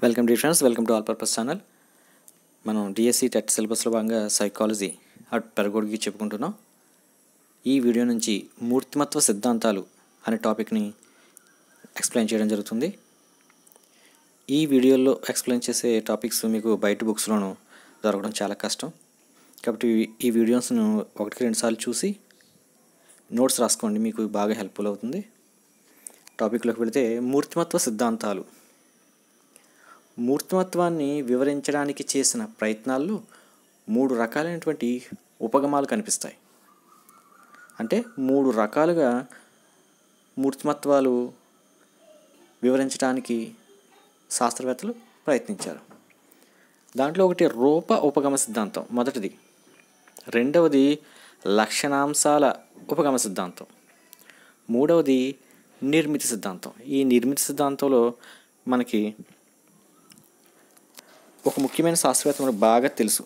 welcome dear friends welcome to all purpose channel మనం DSC TET సిలబస్లో భాగంగా psychology at పెరగొడికి చెప్పుకుంటున్నాం ఈ వీడియో నుంచి మూర్తిమత్వ సిద్ధాంతాలు అనే టాపిక్ని ఎక్స్ప్లెయిన్ చేయడం జరుగుతుంది ఈ వీడియోలో ఎక్స్ప్లెయిన్ చేసే టాపిక్స్ మీకు బయట బుక్స్లోనూ దొరకడం చాలా కష్టం కాబట్టి ఈ వీడియోస్ను ఒకటికి రెండు సార్లు చూసి నోట్స్ రాసుకోండి మీకు బాగా హెల్ప్ఫుల్ అవుతుంది టాపిక్లోకి వెళితే మూర్తిమత్వ సిద్ధాంతాలు మూర్తిమత్వాన్ని వివరించడానికి చేసిన ప్రయత్నాల్లో మూడు రకాలైనటువంటి ఉపగమాలు కనిపిస్తాయి అంటే మూడు రకాలుగా మూర్తిమత్వాలు వివరించడానికి శాస్త్రవేత్తలు ప్రయత్నించారు దాంట్లో ఒకటి రూప ఉపగమ సిద్ధాంతం మొదటిది రెండవది లక్షణాంశాల ఉపగమ సిద్ధాంతం మూడవది నిర్మితి సిద్ధాంతం ఈ నిర్మితి సిద్ధాంతంలో మనకి ఒక ముఖ్యమైన శాస్త్రవేత్త మనకు బాగా తెలుసు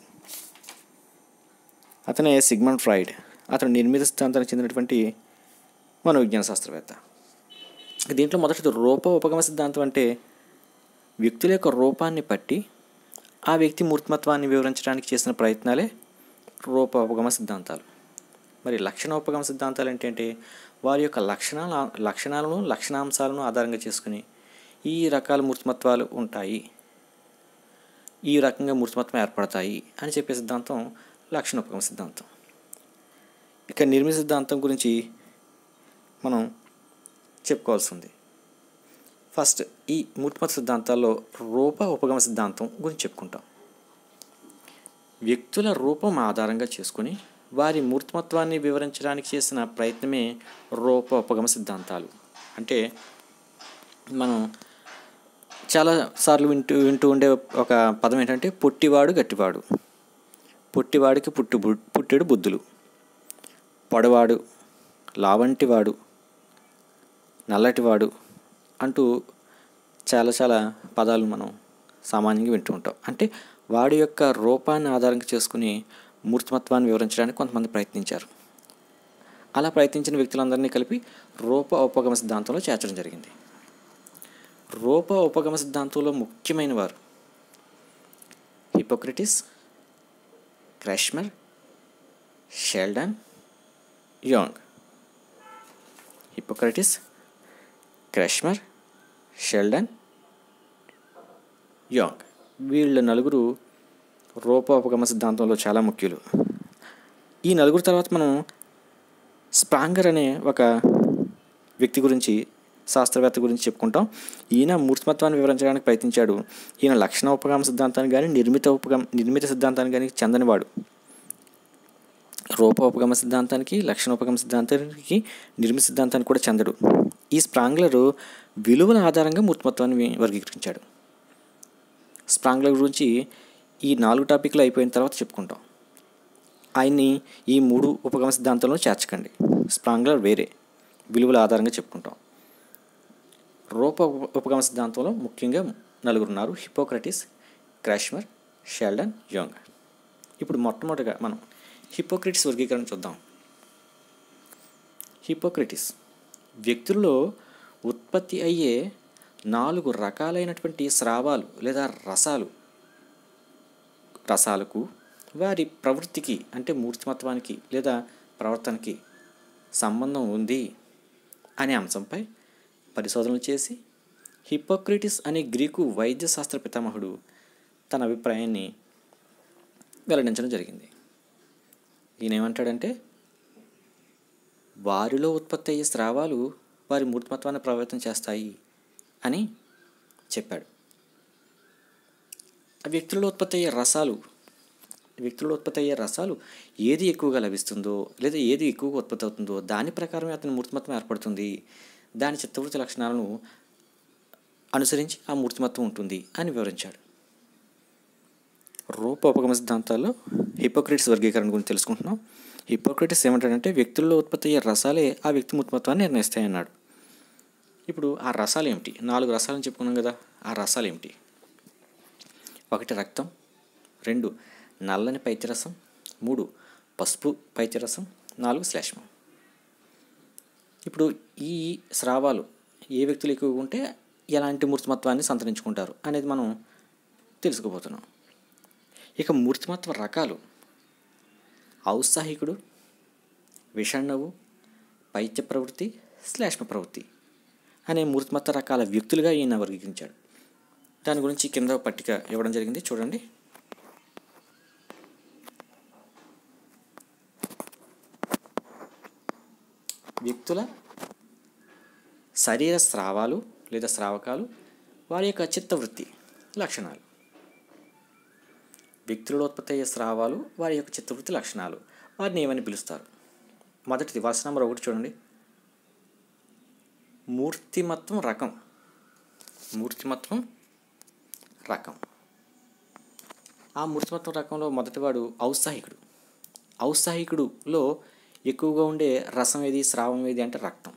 అతనే సిగ్మండ్ ఫ్రాయిడ్ అతను నిర్మిత సిద్ధాంతానికి చెందినటువంటి మనోవిజ్ఞాన శాస్త్రవేత్త దీంట్లో మొదటిది రూప ఉపగమ సిద్ధాంతం అంటే వ్యక్తుల యొక్క రూపాన్ని బట్టి ఆ వ్యక్తి మూర్తిమత్వాన్ని వివరించడానికి చేసిన ప్రయత్నాలే రూప ఉపగమ సిద్ధాంతాలు మరి లక్షణ ఉపగమ సిద్ధాంతాలు ఏంటంటే వారి యొక్క లక్షణాల లక్షణాలను లక్షణాంశాలను ఆధారంగా చేసుకుని ఈ రకాల మూర్తిమత్వాలు ఉంటాయి ఈ రకంగా మూర్తిమత్వం ఏర్పడతాయి అని చెప్పే సిద్ధాంతం లక్షణ ఉపగమ సిద్ధాంతం ఇక నిర్మిత సిద్ధాంతం గురించి మనం చెప్పుకోవాల్సి ఉంది ఫస్ట్ ఈ మూర్తిమత్వ సిద్ధాంతాల్లో రూప ఉపగమ సిద్ధాంతం గురించి చెప్పుకుంటాం వ్యక్తుల రూపం ఆధారంగా చేసుకుని వారి మూర్తిమత్వాన్ని వివరించడానికి చేసిన ప్రయత్నమే రూప ఉపగమ సిద్ధాంతాలు అంటే మనం చాలా సార్లు వింటూ వింటూ ఉండే ఒక పదం ఏంటంటే పుట్టివాడు గట్టివాడు పుట్టివాడికి పుట్టు పుట్టెడు బుద్ధులు పొడవాడు లావంటివాడు నల్లటివాడు అంటూ చాలా చాలా పదాలు మనం సామాన్యంగా వింటూ ఉంటాం అంటే వాడి యొక్క రూపాన్ని ఆధారంగా చేసుకుని మూర్తిమత్వాన్ని వివరించడానికి కొంతమంది ప్రయత్నించారు అలా ప్రయత్నించిన వ్యక్తులందరినీ కలిపి రూప ఉపగమ సిద్ధాంతంలో చేర్చడం జరిగింది రూప ఉపగమ సిద్ధాంతంలో ముఖ్యమైన వారు Hippocrates Kretschmer Sheldon Jung Hippocrates Kretschmer Sheldon Jung వీళ్ళ నలుగురు రూపోపగమ సిద్ధాంతంలో చాలా ముఖ్యులు ఈ నలుగురు తర్వాత మనం స్పాంగర్ అనే ఒక వ్యక్తి గురించి శాస్త్రవేత్త గురించి చెప్పుకుంటాం ఈయన మూర్తిమత్వాన్ని వివరించడానికి ప్రయత్నించాడు ఈయన లక్షణ ఉపగమ సిద్ధాంతానికి కానీ నిర్మిత ఉపగమ నిర్మిత సిద్ధాంతానికి కానీ చెందనివాడు రూపోపగమ సిద్ధాంతానికి లక్షణ ఉపగమ సిద్ధాంతానికి నిర్మిత సిద్ధాంతానికి కూడా చెందడు ఈ స్ప్రాంగ్లర్ విలువల ఆధారంగా మూర్తిమత్వాన్ని వర్గీకరించాడు స్ప్రాంగ్లర్ గురించి ఈ నాలుగు టాపిక్లు అయిపోయిన తర్వాత చెప్పుకుంటాం ఆయన్ని ఈ మూడు ఉపగమ సిద్ధాంతంలో చేర్చకండి స్ప్రాంగ్లర్ వేరే విలువల ఆధారంగా చెప్పుకుంటాం రూప ఉపగమ సిద్ధాంతంలో ముఖ్యంగా నలుగురు ఉన్నారు హిపోక్రటిస్ క్రాష్మర్ షెల్డన్ యోంగ్ ఇప్పుడు మొట్టమొదటిగా మనం హిపోక్రటిస్ వర్గీకరణ చూద్దాం హిపోక్రటిస్ వ్యక్తుల్లో ఉత్పత్తి అయ్యే నాలుగు రకాలైనటువంటి స్రావాలు లేదా రసాలు రసాలకు వారి ప్రవృత్తికి అంటే మూర్తిమత్వానికి లేదా ప్రవర్తనకి సంబంధం ఉంది అనే అంశంపై పరిశోధనలు చేసి హిపోక్రిటిస్ అనే గ్రీకు వైద్యశాస్త్ర పితామహుడు తన అభిప్రాయాన్ని వెల్లడించడం జరిగింది ఈయన ఏమంటాడంటే వారిలో ఉత్పత్తి అయ్యే స్రావాలు వారి మూర్తిమత్వాన్ని ప్రభావితం చేస్తాయి అని చెప్పాడు ఆ వ్యక్తుల్లో ఉత్పత్తి అయ్యే రసాలు వ్యక్తుల్లో ఉత్పత్తి అయ్యే రసాలు ఏది ఎక్కువగా లభిస్తుందో లేదా ఏది ఎక్కువగా ఉత్పత్తి అవుతుందో దాని ప్రకారమే అతని మూర్తిమత్వం ఏర్పడుతుంది దాని చిత్తవృత్తి లక్షణాలను అనుసరించి ఆ మూర్తిమత్వం ఉంటుంది అని వివరించాడు రూపోపగమ సిద్ధాంతాల్లో హిపోక్రిటిస్ వర్గీకరణ గురించి తెలుసుకుంటున్నాం హిపోక్రిటిస్ ఏమంటాడంటే వ్యక్తుల్లో ఉత్పత్తి అయ్యే రసాలే ఆ వ్యక్తి మూర్తిమత్వాన్ని నిర్ణయిస్తాయన్నాడు ఇప్పుడు ఆ రసాలు ఏమిటి నాలుగు రసాలని చెప్పుకున్నాం కదా ఆ రసాలు ఏమిటి ఒకటి రక్తం రెండు నల్లని పైత్యరసం మూడు పసుపు పైత్యరసం నాలుగు శ్లేష్మం ఇప్పుడు ఈ స్రావాలు ఏ వ్యక్తులు ఎక్కువగా ఉంటే ఎలాంటి మూర్తిమత్వాన్ని సంతరించుకుంటారు అనేది మనం తెలుసుకోబోతున్నాం ఇక మూర్తిమత్వ రకాలు ఔత్సాహికుడు విషణ్ణవు పైత్య ప్రవృత్తి శ్లేష్మ ప్రవృత్తి అనే మూర్తిమత్వ రకాల వ్యక్తులుగా ఈయన వర్గీకరించాడు దాని గురించి కింద పట్టిక ఇవ్వడం జరిగింది చూడండి వ్యక్తుల శరీర స్రావాలు లేదా స్రావకాలు వారి యొక్క చిత్తవృత్తి లక్షణాలు వ్యక్తులలో ఉత్పత్తి అయ్యే స్రావాలు వారి యొక్క చిత్తవృత్తి లక్షణాలు వారిని ఏమని పిలుస్తారు మొదటిది వర్ష నెంబర్ ఒకటి చూడండి మూర్తిమత్వం రకం మూర్తిమత్వం రకం ఆ మూర్తిమత్వం రకంలో మొదటివాడు ఔత్సాహికుడు ఔత్సాహికుడులో ఎక్కువగా ఉండే రసం ఏది స్రావం ఏది అంటే రక్తం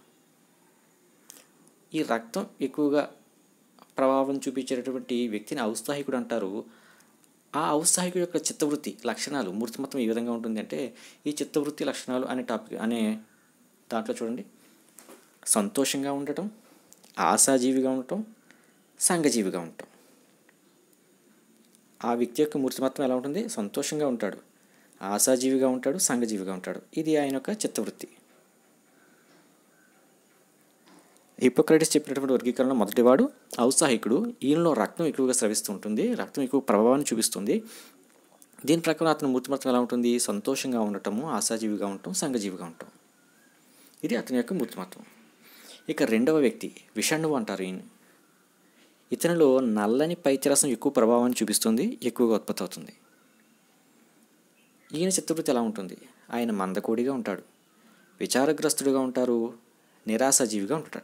ఈ రక్తం ఎక్కువగా ప్రభావం చూపించేటటువంటి వ్యక్తిని ఔత్సాహికుడు అంటారు ఆ ఔత్సాహికుడు యొక్క చిత్తవృత్తి లక్షణాలు మూర్తిమత్వం ఏ విధంగా ఉంటుంది అంటే ఈ చిత్తవృత్తి లక్షణాలు అనే టాపిక్ అనే దాంట్లో చూడండి సంతోషంగా ఉండటం ఆశాజీవిగా ఉండటం సంఘజీవిగా ఉండటం ఆ వ్యక్తి యొక్క మూర్తిమత్వం ఎలా ఉంటుంది సంతోషంగా ఉంటాడు ఆశాజీవిగా ఉంటాడు సంఘజీవిగా ఉంటాడు ఇది ఆయన యొక్క చిత్తవృత్తి హిపోక్రటిస్ చెప్పినటువంటి వర్గీకరణలో మొదటివాడు ఔత్సాహికుడు ఈయనలో రక్తం ఎక్కువగా స్రవిస్తూ ఉంటుంది రక్తం ఎక్కువ ప్రభావాన్ని చూపిస్తుంది దీని ప్రకారం అతని మూర్తిమత్వం ఎలా ఉంటుంది సంతోషంగా ఉండటము ఆశాజీవిగా ఉండటం సంఘజీవిగా ఉండటం ఇది అతని యొక్క మూర్తిమత్వం ఇక రెండవ వ్యక్తి విషణువు అంటారు ఈయన ఇతనిలో నల్లని పైత్యరసం ఎక్కువ ప్రభావాన్ని చూపిస్తుంది ఎక్కువగా ఉత్పత్తి అవుతుంది ఈయన చిత్తవృత్తి ఎలా ఉంటుంది ఆయన మందకోడిగా ఉంటాడు విచారగ్రస్తుడిగా ఉంటారు నిరాశాజీవిగా ఉంటాడు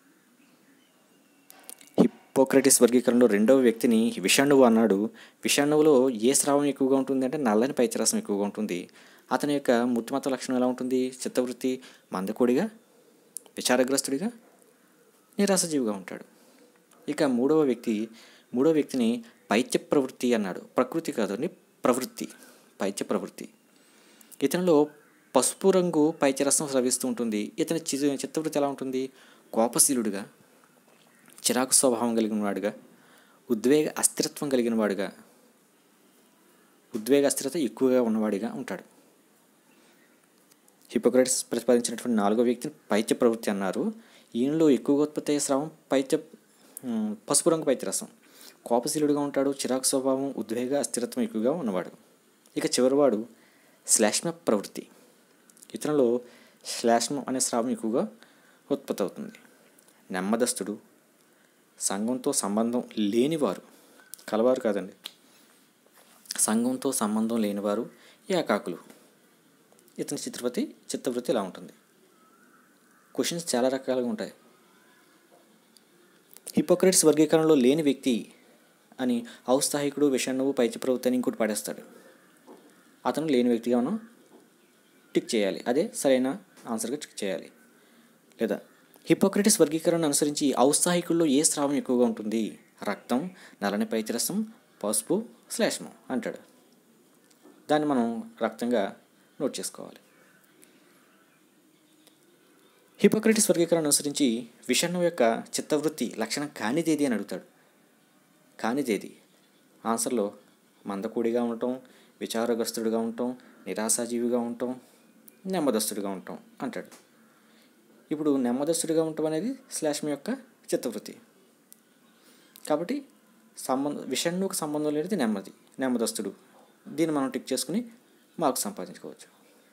హిపోక్రటిస్ వర్గీకరణలో రెండవ వ్యక్తిని విషణువు అన్నాడు విషణువులో ఏ స్రావం ఎక్కువగా ఉంటుంది అంటే నల్లని పైచరసం ఎక్కువగా ఉంటుంది అతని యొక్క మూర్తిమత్వ లక్షణం ఎలా ఉంటుంది చిత్తవృత్తి మందకోడిగా విచారగ్రస్తుడిగా నిరాశజీవిగా ఉంటాడు ఇక మూడవ వ్యక్తి మూడవ వ్యక్తిని పైత్య ప్రవృత్తి అన్నాడు ప్రకృతి కాదండి ప్రవృత్తి పైత్య ప్రవృత్తి ఇతనిలో పసుపు రంగు పైత్యరసం స్రవిస్తూ ఉంటుంది ఇతని చి చిత్తవృత్తి ఎలా ఉంటుంది కోపశీలుడిగా చిరాకు స్వభావం కలిగిన వాడుగా ఉద్వేగ అస్థిరత్వం కలిగిన వాడుగా ఉద్వేగ అస్థిరత ఎక్కువగా ఉన్నవాడిగా ఉంటాడు హిపోక్రటిస్ ప్రతిపాదించినటువంటి నాలుగో వ్యక్తిని పైత్య ప్రవృత్తి అన్నారు ఈయనలో ఎక్కువగా ఉత్పత్తి అయ్యే స్రావం పైత్య ఉమ్, పసుపు రంగు పైత్యరసం కోపశీలుడిగా ఉంటాడు చిరాకు స్వభావం ఉద్వేగ అస్థిరత్వం ఎక్కువగా ఉన్నవాడు ఇక చివరివాడు శ్లేష్మ ప్రవృత్తి ఇతనిలో శ్లేష్మం అనే స్రావం ఎక్కువగా ఉత్పత్తి అవుతుంది నెమ్మదస్తుడు సంఘంతో సంబంధం లేనివారు కలవారు కాదండి సంఘంతో సంబంధం లేనివారు ఏకాకులు ఇతని చిత్రవృత్తి చిత్తవృత్తి ఇలా ఉంటుంది క్వశ్చన్స్ చాలా రకాలుగా ఉంటాయి హిపోక్రటిస్ వర్గీకరణలో లేని వ్యక్తి అని ఔత్సాహికుడు విషణువు పైచప్రవృత్తి అని ఇంకోటి పడేస్తాడు అతను లేని వ్యక్తిగా మనం టిక్ చేయాలి అదే సరైన ఆన్సర్గా టిక్ చేయాలి లేదా హిపోక్రటిస్ వర్గీకరణ అనుసరించి ఔత్సాహికుల్లో ఏ స్రావం ఎక్కువగా ఉంటుంది రక్తం నల్లని పైతిరసం పసుపు శ్లేష్మం అంటాడు దాన్ని మనం రక్తంగా నోట్ చేసుకోవాలి హిపోక్రటిస్ వర్గీకరణ అనుసరించి విషణం యొక్క చిత్తవృత్తి లక్షణం కానిదేది అని అడుగుతాడు కానిదేది ఆన్సర్లో మందకూడిగా ఉండటం విచారగ్రస్తుడిగా ఉండటం నిరాశాజీవిగా ఉండటం నెమ్మదస్తుడిగా ఉండటం అంటాడు ఇప్పుడు నెమ్మదస్తుడిగా ఉండటం అనేది శ్లేష్మ యొక్క చిత్తవృత్తి కాబట్టి సంబంధ విషణ్ణుకు సంబంధం లేనిది నెమ్మది నెమ్మదస్తుడు దీన్ని మనం టిక్ చేసుకుని మార్క్స్ సంపాదించుకోవచ్చు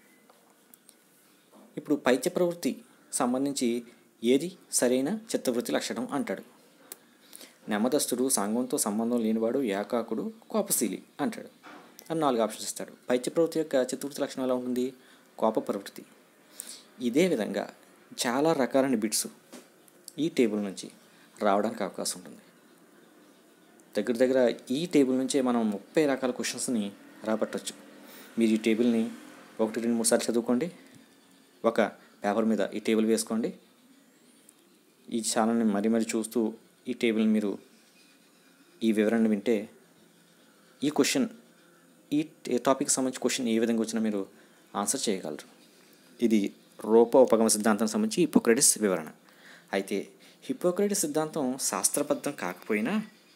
ఇప్పుడు పైత్య ప్రవృత్తి సంబంధించి ఏది సరైన చిత్తవృత్తి లక్షణం అంటాడు నెమ్మదస్తుడు సంఘంతో సంబంధం లేనివాడు ఏకాకుడు కోపశీలి అంటాడు అని నాలుగు ఆప్షన్స్ ఇస్తాడు పైత్య ప్రవృత్తి యొక్క చిత్తవృత్తి లక్షణం ఎలా ఉంటుంది కోప ప్రవృత్తి ఇదే విధంగా చాలా రకాలైన బిట్స్ ఈ టేబుల్ నుంచి రావడానికి అవకాశం ఉంటుంది దగ్గర దగ్గర ఈ టేబుల్ నుంచే మనం ముప్పై రకాల క్వశ్చన్స్ని రాబట్టచ్చు మీరు ఈ టేబుల్ని ఒకటి రెండు మూడు సార్లు చదువుకోండి ఒక పేపర్ మీద ఈ టేబుల్ వేసుకోండి ఈ ఛానల్ని మరీ మరీ చూస్తూ ఈ టేబుల్ని మీరు ఈ వివరణ వింటే ఈ క్వశ్చన్ ఈ టాపిక్ సంబంధించి క్వశ్చన్ ఏ విధంగా వచ్చినా మీరు ఆన్సర్ చేయగలరు ఇది రూప ఉపగమ సిద్ధాంతానికి సంబంధించి హిపోక్రటిస్ వివరణ అయితే హిపోక్రటిస్ సిద్ధాంతం శాస్త్రబద్ధం కాకపోయినా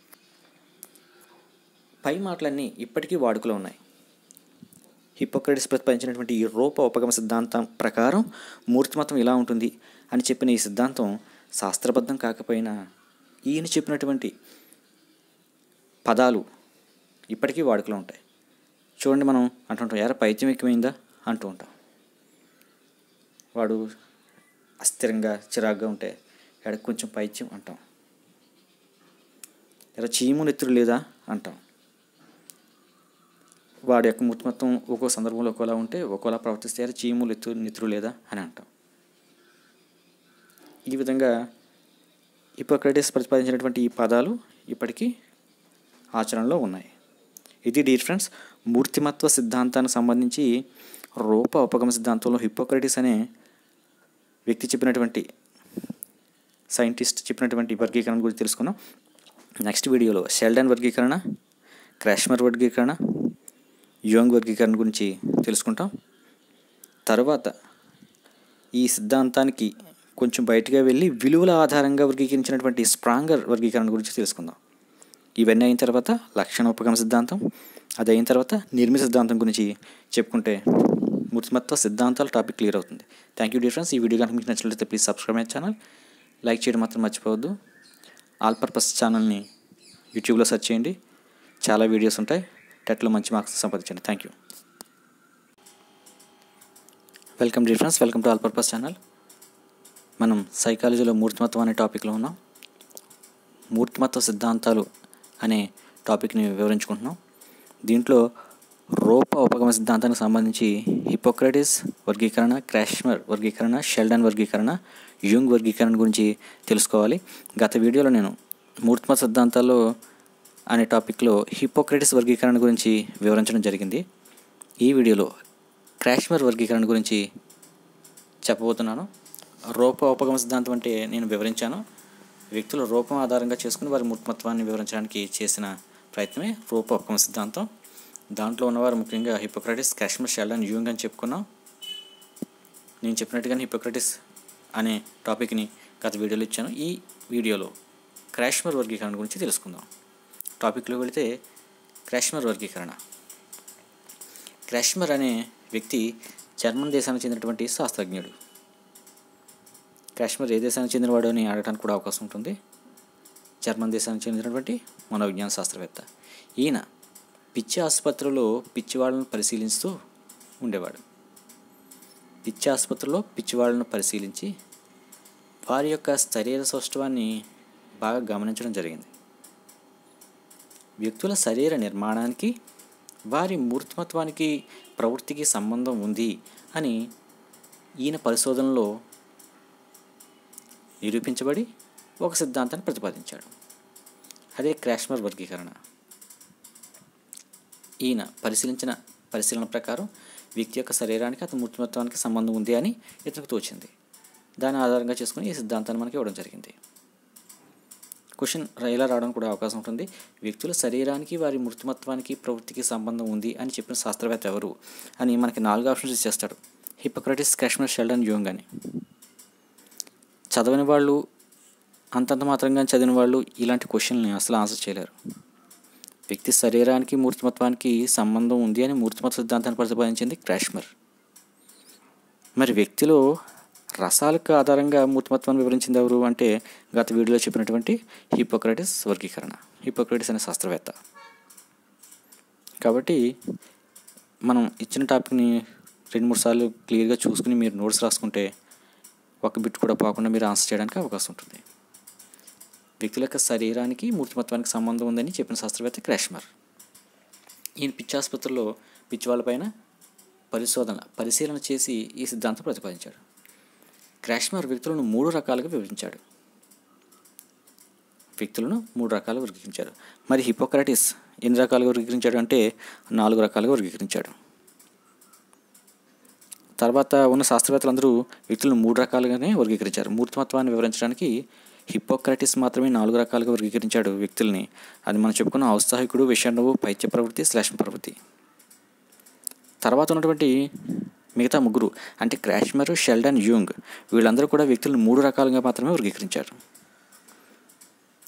పై మాటలన్నీ ఇప్పటికీ వాడుకలో ఉన్నాయి హిపోక్రటిస్ ప్రతిపాదించినటువంటి ఈ రూప ఉపగమ సిద్ధాంతం ప్రకారం మూర్తిమత్వం ఇలా ఉంటుంది అని చెప్పిన ఈ సిద్ధాంతం శాస్త్రబద్ధం కాకపోయినా ఈయన చెప్పినటువంటి పదాలు ఇప్పటికీ వాడుకలో ఉంటాయి చూడండి మనం అంటుంటాం ఎరా పైత్యం ఎక్కువైందా అంటూ ఉంటాం వాడు అస్థిరంగా చిరాగ్గా ఉంటే ఎడకు కొంచెం పైత్యం అంటాం ఎరా చీము నెత్తురు లేదా అంటాం వాడి యొక్క మూర్తి మొత్తం ఒక్కో సందర్భంలో ఒక్కోలా ఉంటే ఒక్కోలా ప్రవర్తిస్తే ఎరా చీము నెత్తు నెత్తురు లేదా అని అంటాం ఈ విధంగా హిపోక్రటిస్ ప్రతిపాదించినటువంటి ఈ పదాలు ఇప్పటికీ ఆచరణలో ఉన్నాయి ఇది డీర్ ఫ్రెండ్స్ మూర్తిమత్వ సిద్ధాంతానికి సంబంధించి రూప ఉపగమ సిద్ధాంతంలో హిపోక్రటిస్ అనే వ్యక్తి చెప్పినటువంటి సైంటిస్ట్ చెప్పినటువంటి వర్గీకరణ గురించి తెలుసుకున్నాం నెక్స్ట్ వీడియోలో షెల్డన్ వర్గీకరణ క్రాష్మర్ వర్గీకరణ యోంగ్ వర్గీకరణ గురించి తెలుసుకుంటాం తర్వాత ఈ సిద్ధాంతానికి కొంచెం బయటగా వెళ్ళి విలువల ఆధారంగా వర్గీకరించినటువంటి స్ప్రాంగర్ వర్గీకరణ గురించి తెలుసుకుందాం ఇవన్నీ అయిన తర్వాత లక్షణ ఉపగమ సిద్ధాంతం అది అయిన తర్వాత నిర్మిత సిద్ధాంతం గురించి చెప్పుకుంటే మూర్తిమత్వ సిద్ధాంతాల టాపిక్ క్లియర్ అవుతుంది థ్యాంక్ యూ డిఫరెన్స్ ఈ వీడియో కనుక మీకు నచ్చినట్లయితే please subscribe my channel like చేయడం మాత్రం మర్చిపోవద్దు ఆల్ పర్పస్ ఛానల్ని యూట్యూబ్లో సెర్చ్ చేయండి చాలా వీడియోస్ ఉంటాయి టెట్లో మంచి మార్క్స్ సంపాదించండి thank you welcome dear friends welcome to all purpose channel మనం సైకాలజీలో మూర్తిమత్వం అనే టాపిక్లో ఉన్నాం మూర్తిమత్వ సిద్ధాంతాలు అనే టాపిక్ని వివరించుకుంటున్నాం దీంట్లో రూప ఉపగమ సిద్ధాంతానికి సంబంధించి హిపోక్రటిస్ వర్గీకరణ క్రాష్మర్ వర్గీకరణ షెల్డన్ వర్గీకరణ యూంగ్ వర్గీకరణ గురించి తెలుసుకోవాలి గత వీడియోలో నేను మూర్తిమత్వ సిద్ధాంతాల్లో అనే టాపిక్లో హిపోక్రటిస్ వర్గీకరణ గురించి వివరించడం జరిగింది ఈ వీడియోలో క్రాష్మర్ వర్గీకరణ గురించి చెప్పబోతున్నాను రూప ఉపగమ సిద్ధాంతం అంటే నేను వివరించాను వ్యక్తుల రూపం ఆధారంగా చేసుకుని వారి మూర్తిమత్వాన్ని వివరించడానికి చేసిన ప్రయత్నమే రూప ఉపగమ సిద్ధాంతం దాంట్లో ఉన్నవారు ముఖ్యంగా హిపోక్రటిస్ కాశ్మీర్ షెల్డన్ యూంగ్ అని చెప్పుకున్నాం నేను చెప్పినట్టుగానే హిపోక్రటిస్ అనే టాపిక్ని గత వీడియోలో ఇచ్చాను ఈ వీడియోలో క్రాష్మర్ వర్గీకరణ గురించి తెలుసుకుందాం టాపిక్లో వెళితే క్రాష్మర్ వర్గీకరణ క్రాష్మర్ అనే వ్యక్తి జర్మన్ దేశానికి చెందినటువంటి శాస్త్రజ్ఞుడు కాశ్మీర్ ఏ దేశానికి చెందినవాడు అని అడగడానికి కూడా అవకాశం ఉంటుంది జర్మన్ దేశానికి చెందినటువంటి మనోవిజ్ఞాన శాస్త్రవేత్త ఈయన పిచ్చి ఆసుపత్రిలో పిచ్చివాళ్ళను పరిశీలిస్తూ ఉండేవాడు పిచ్చి ఆసుపత్రిలో పిచ్చివాళ్ళను పరిశీలించి వారి యొక్క శరీర సౌష్ఠవాన్ని బాగా గమనించడం జరిగింది వ్యక్తుల శరీర నిర్మాణానికి వారి మూర్తిమత్వానికి ప్రవృత్తికి సంబంధం ఉంది అని ఈయన పరిశోధనలో నిరూపించబడి ఒక సిద్ధాంతాన్ని ప్రతిపాదించాడు అదే క్రాష్మర్ వర్గీకరణ ఈయన పరిశీలించిన పరిశీలన ప్రకారం వ్యక్తి యొక్క శరీరానికి అతని మూర్తిమత్వానికి సంబంధం ఉంది అని ఇతనికి తోచింది దాని ఆధారంగా చేసుకుని ఈ సిద్ధాంతాన్ని మనకి ఇవ్వడం జరిగింది క్వశ్చన్ ఇలా రావడం కూడా అవకాశం ఉంటుంది వ్యక్తుల శరీరానికి వారి మూర్తిమత్వానికి ప్రవృత్తికి సంబంధం ఉంది అని చెప్పిన శాస్త్రవేత్త ఎవరు అని మనకి నాలుగు ఆప్షన్స్ ఇచ్చేస్తాడు హిపోక్రటిస్ కాశ్మీర్ షెల్డన్ యోంగ్ అని చదవని వాళ్ళు అంతంత మాత్రంగా చదివిన వాళ్ళు ఇలాంటి క్వశ్చన్ని అసలు ఆన్సర్ చేయలేరు వ్యక్తి శరీరానికి మూర్తిమత్వానికి సంబంధం ఉంది అని మూర్తిమత్వ సిద్ధాంతాన్ని ప్రతిపాదించింది క్రాష్మర్ మరి వ్యక్తిలో రసాలకు ఆధారంగా మూర్తిమత్వాన్ని వివరించింది ఎవరు అంటే గత వీడియోలో చెప్పినటువంటి హిపోక్రటిస్ వర్గీకరణ హిపోక్రటిస్ అనే శాస్త్రవేత్త కాబట్టి మనం ఇచ్చిన టాపిక్ని రెండు మూడు సార్లు క్లియర్గా చూసుకుని మీరు నోట్స్ రాసుకుంటే ఒక బిట్ కూడా పోకుండా మీరు ఆన్సర్ చేయడానికి అవకాశం ఉంటుంది వ్యక్తుల యొక్క శరీరానికి మూర్తిమత్వానికి సంబంధం ఉందని చెప్పిన శాస్త్రవేత్త క్రాష్మర్ ఈయన పిచ్చి ఆసుపత్రిలో పిచ్చి వాళ్ళపైన పరిశోధన పరిశీలన చేసి ఈ సిద్ధాంతం ప్రతిపాదించాడు క్రాష్మర్ వ్యక్తులను మూడు రకాలుగా విభజించాడు వ్యక్తులను మూడు రకాలుగా వర్గీకరించాడు మరి హిపోక్రటిస్ ఎన్ని రకాలుగా వర్గీకరించాడు అంటే నాలుగు రకాలుగా వర్గీకరించాడు తర్వాత ఉన్న శాస్త్రవేత్తలందరూ వ్యక్తులను మూడు రకాలుగానే వర్గీకరించారు మూర్తిమత్వాన్ని వివరించడానికి హిపోక్రటిస్ మాత్రమే నాలుగు రకాలుగా వర్గీకరించాడు వ్యక్తుల్ని అది మనం చెప్పుకున్న ఔత్సాహికుడు విషణువు పైత్య ప్రవృత్తి శ్లేషణ ప్రవృత్తి తర్వాత ఉన్నటువంటి మిగతా ముగ్గురు అంటే క్రాష్మర్ షెల్డన్ యూంగ్ వీళ్ళందరూ కూడా వ్యక్తులను మూడు రకాలుగా మాత్రమే వర్గీకరించారు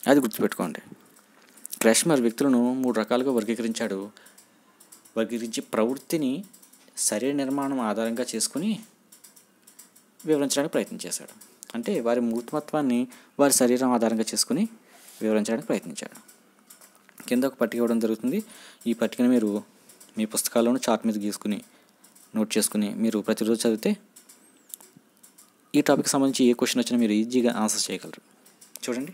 అది గుర్తుపెట్టుకోండి క్రాష్మర్ వ్యక్తులను మూడు రకాలుగా వర్గీకరించాడు వర్గీకరించి ప్రవృత్తిని శరీర నిర్మాణం ఆధారంగా చేసుకుని వివరించడానికి ప్రయత్నం చేశాడు అంటే వారి మూర్తిమత్వాన్ని వారి శరీరం ఆధారంగా చేసుకుని వివరించడానికి ప్రయత్నించాడు కింద ఒక పట్టిక ఇవ్వడం జరుగుతుంది ఈ పట్టికను మీరు మీ పుస్తకాల్లోనూ చార్ట్ మీద గీసుకుని నోట్ చేసుకుని మీరు ప్రతిరోజు చదివితే ఈ టాపిక్ సంబంధించి ఏ క్వశ్చన్ వచ్చినా మీరు ఈజీగా ఆన్సర్ చేయగలరు చూడండి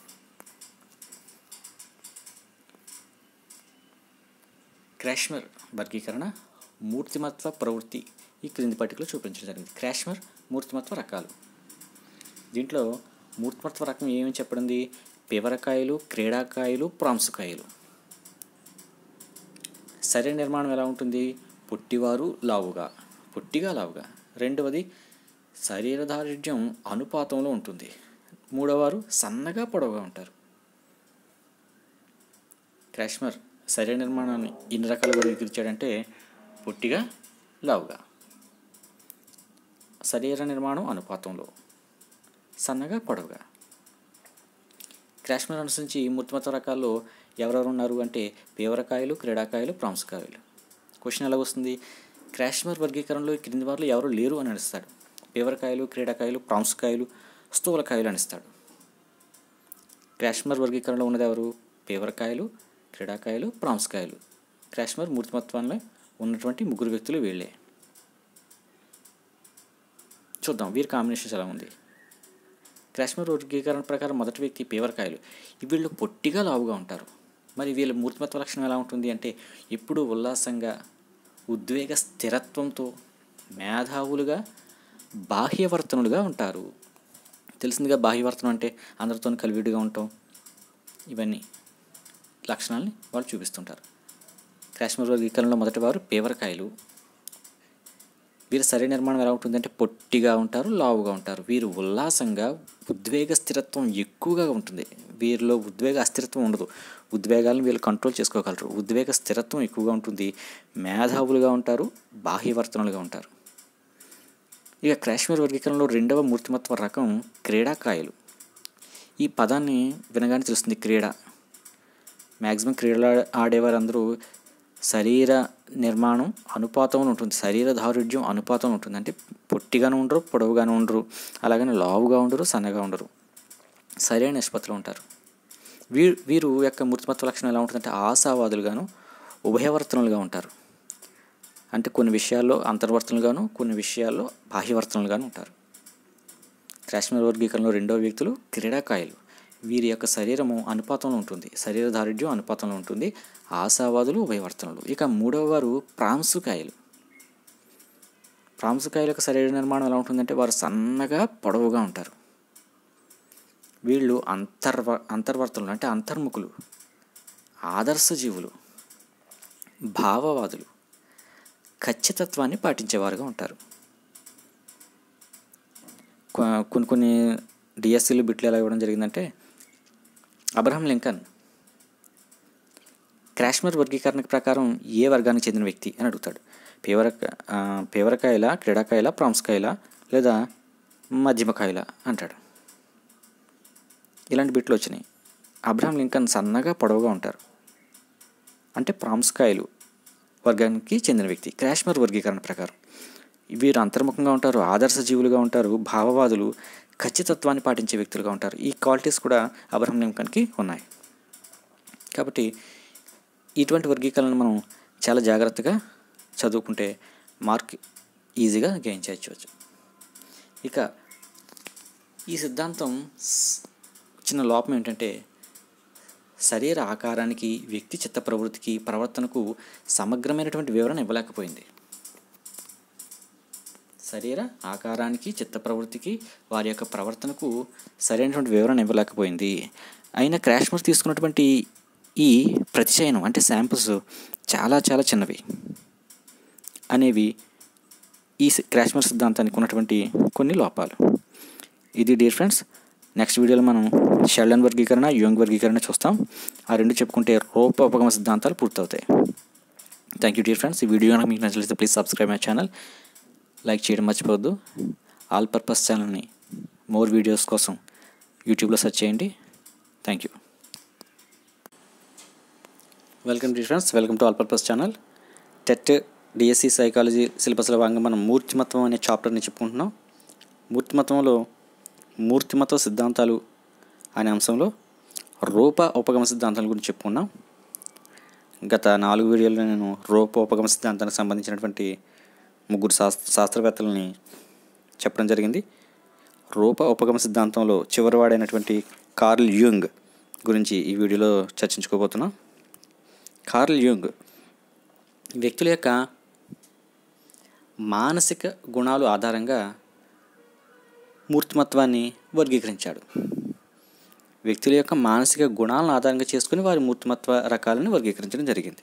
క్రాష్మర్ వర్గీకరణ మూర్తిమత్వ ప్రవృత్తి ఈ క్రింది పట్టికలో చూపించడం జరిగింది క్రాష్మర్ మూర్తిమత్వ రకాలు దీంట్లో మూర్తిమత్వ రకం ఏమని చెప్పడింది పివరకాయలు క్రీడాకాయలు ప్రాంసుకాయలు శరీర నిర్మాణం ఎలా ఉంటుంది పొట్టివారు లావుగా పొట్టిగా లావుగా రెండవది శరీర దారిద్ర్యం అనుపాతంలో ఉంటుంది మూడవవారు సన్నగా పొడవుగా ఉంటారు క్రాష్మర్ శరీర నిర్మాణాన్ని ఇన్ని రకాలుగా వర్గీకరించాడంటే పొట్టిగా లావుగా శరీర నిర్మాణం అనుపాతంలో సన్నగా పొడవుగా క్రాష్మర్ అనుసరించి మూర్తిమత్వ రకాల్లో ఎవరెవరు ఉన్నారు అంటే పేవరకాయలు క్రీడాకాయలు ప్రాంసకాయలు క్వశ్చన్ ఎలా వస్తుంది క్రాష్మర్ వర్గీకరణలో ఈ క్రింది వారిలో ఎవరు లేరు అని అనిస్తాడు పేవరకాయలు క్రీడాకాయలు ప్రాంసకాయలు స్థూలకాయలు అనిస్తాడు క్రాష్మర్ వర్గీకరణలో ఉన్నది ఎవరు పేవరకాయలు క్రీడాకాయలు ప్రాంసకాయలు క్రాష్మర్ మూర్తిమత్వంలో ఉన్నటువంటి ముగ్గురు వ్యక్తులు వీళ్ళే చూద్దాం వీరి కాంబినేషన్స్ ఎలా ఉంది క్రాష్మర్ వర్గీకరణ ప్రకారం మొదటి వ్యక్తి పేవరకాయలు వీళ్ళు పొట్టిగా లావుగా ఉంటారు మరి వీళ్ళ మూర్తిమత్వ లక్షణం ఎలా ఉంటుంది అంటే ఎప్పుడూ ఉల్లాసంగా ఉద్వేగ స్థిరత్వంతో మేధావులుగా బాహ్యవర్తనులుగా ఉంటారు తెలిసిందిగా బాహ్యవర్తనం అంటే అందరితో కలివిడిగా ఉండటం ఇవన్నీ లక్షణాలని వాళ్ళు చూపిస్తుంటారు కాశ్మీర్ వర్గీకరణలో మొదటి వారు పేవరకాయలు వీరి శరీర నిర్మాణం ఎలా ఉంటుందంటే పొట్టిగా ఉంటారు లావుగా ఉంటారు వీరు ఉల్లాసంగా ఉద్వేగ స్థిరత్వం ఎక్కువగా ఉంటుంది వీరిలో ఉద్వేగ అస్థిరత్వం ఉండదు ఉద్వేగాలను వీళ్ళు కంట్రోల్ చేసుకోగలరు ఉద్వేగ స్థిరత్వం ఎక్కువగా ఉంటుంది మేధావులుగా ఉంటారు బాహ్యవర్తనులుగా ఉంటారు ఇక కాశ్మీర్ వర్గీకరణలో రెండవ మూర్తిమత్వ రకం క్రీడాకాయలు ఈ పదాన్ని వినగానే తెలుస్తుంది క్రీడ మ్యాక్సిమం క్రీడలు ఆడేవారందరూ శరీర నిర్మాణం అనుపాతంలో ఉంటుంది శరీర దారుఢ్యం అనుపాతంలో ఉంటుంది అంటే పొట్టిగాను ఉండరు పొడవుగాను ఉండరు అలాగని లావుగా ఉండరు సన్నగా ఉండరు సరైన నిష్పత్తిలో ఉంటారు వీరు వీరు యొక్క మూర్తిమత్వ లక్షణం ఎలా ఉంటుందంటే ఆశావాదులుగాను ఉభయవర్తనులుగా ఉంటారు అంటే కొన్ని విషయాల్లో అంతర్వర్తనలుగాను కొన్ని విషయాల్లో బాహ్యవర్తనలుగాను ఉంటారు కాశ్మీర్ వర్గీకరణలో రెండవ వ్యక్తులు క్రీడాకాయలు వీరి యొక్క శరీరము అనుపాతంలో ఉంటుంది శరీర దారుఢ్యం అనుపాతంలో ఉంటుంది ఆశావాదులు ఉభయవర్తనలు ఇక మూడవ వారు ప్రాంసుకాయలు ప్రాంసుకాయల యొక్క శరీర నిర్మాణం ఎలా ఉంటుందంటే వారు సన్నగా పొడవుగా ఉంటారు వీళ్ళు అంతర్వ అంతర్వర్తనులు అంటే అంతర్ముఖులు ఆదర్శ జీవులు భావవాదులు ఖచ్చితత్వాన్ని పాటించేవారుగా ఉంటారు కొ- కొన్ని కొన్ని డిఎస్సీలు బిట్లు ఎలా ఇవ్వడం జరిగిందంటే అబ్రహం లింకన్ కాశ్మీర్ వర్గీకరణ ప్రకారం ఏ వర్గానికి చెందిన వ్యక్తి అని అడుగుతాడు పేవర ఆ, పేవరకాయల క్రీడాకాయల ప్రాంస్కాయల లేదా మధ్యమకాయల అంటాడు ఇలాంటి బిట్లు వచ్చినాయి అబ్రహం లింకన్ సన్నగా పొడవుగా ఉంటారు అంటే ప్రాంస్కాయలు వర్గానికి చెందిన వ్యక్తి కాశ్మీర్ వర్గీకరణ ప్రకారం వీరు అంతర్ముఖంగా ఉంటారు ఆదర్శ జీవులుగా ఉంటారు భావవాదులు ఖచ్చితత్వాన్ని పాటించే వ్యక్తులుగా ఉంటారు ఈ క్వాలిటీస్ కూడా అబ్రహం లింకన్కి ఉన్నాయి కాబట్టి ఇటువంటి వర్గీకరణను మనం చాలా జాగ్రత్తగా చదువుకుంటే మార్క్ ఈజీగా గెయిన్ చేయవచ్చు ఇక ఈ సిద్ధాంతం స్- చిన్న లోపం ఏంటంటే శరీర ఆకారానికి వ్యక్తి చిత్త ప్రవృత్తికి ప్రవర్తనకు సమగ్రమైనటువంటి వివరణ ఇవ్వలేకపోయింది శరీర ఆకారానికి చిత్త ప్రవృత్తికి వారి యొక్క ప్రవర్తనకు సరైనటువంటి వివరణ ఇవ్వలేకపోయింది అయిన క్రాష్మర్ తీసుకున్నటువంటి ఈ ప్రతిచయనం అంటే శాంపుల్స్ చాలా చాలా చిన్నవి అనేవి ఈ క్రాష్మర్ సిద్ధాంతానికి ఉన్నటువంటి కొన్ని లోపాలు ఇది డియర్ ఫ్రెండ్స్ నెక్స్ట్ వీడియోలో మనం షెల్డన్ వర్గీకరణ యోంగ్ వర్గీకరణ చూస్తాం ఆ రెండు చెప్పుకుంటే రూప ఉపగమ సిద్ధాంతాలు పూర్తవుతాయి థ్యాంక్ యూ డియర్ ఫ్రెండ్స్ ఈ వీడియో కనుక మీకు నచ్చితే please subscribe my channel like చేయడం మర్చిపోవద్దు ఆల్ పర్పస్ ఛానల్ని మోర్ వీడియోస్ కోసం యూట్యూబ్లో సెర్చ్ చేయండి thank you welcome to friends welcome to all purpose channel TET DSC psychology సిలబస్లో భాగంగా మనం మూర్తిమత్వం అనే చాప్టర్ని చెప్పుకుంటున్నాం మూర్తిమత్వంలో మూర్తిమత్వ సిద్ధాంతాలు అనే అంశంలో రూప ఉపగమ సిద్ధాంతాల గురించి చెప్పుకున్నాం గత నాలుగు వీడియోల్లో నేను రూప ఉపగమ సిద్ధాంతానికి సంబంధించినటువంటి ముగ్గురు శాస్త్ర శాస్త్రవేత్తలని చెప్పడం జరిగింది రూప ఉపగమ సిద్ధాంతంలో చివరివాడైనటువంటి కార్ల్ యూంగ్ గురించి ఈ వీడియోలో చర్చించుకోబోతున్నాం కార్ల్ యూంగ్ వ్యక్తుల యొక్క మానసిక గుణాలు ఆధారంగా మూర్తిమత్వాన్ని వర్గీకరించాడు వ్యక్తుల యొక్క మానసిక గుణాలను ఆధారంగా చేసుకుని వారి మూర్తిమత్వ రకాలను వర్గీకరించడం జరిగింది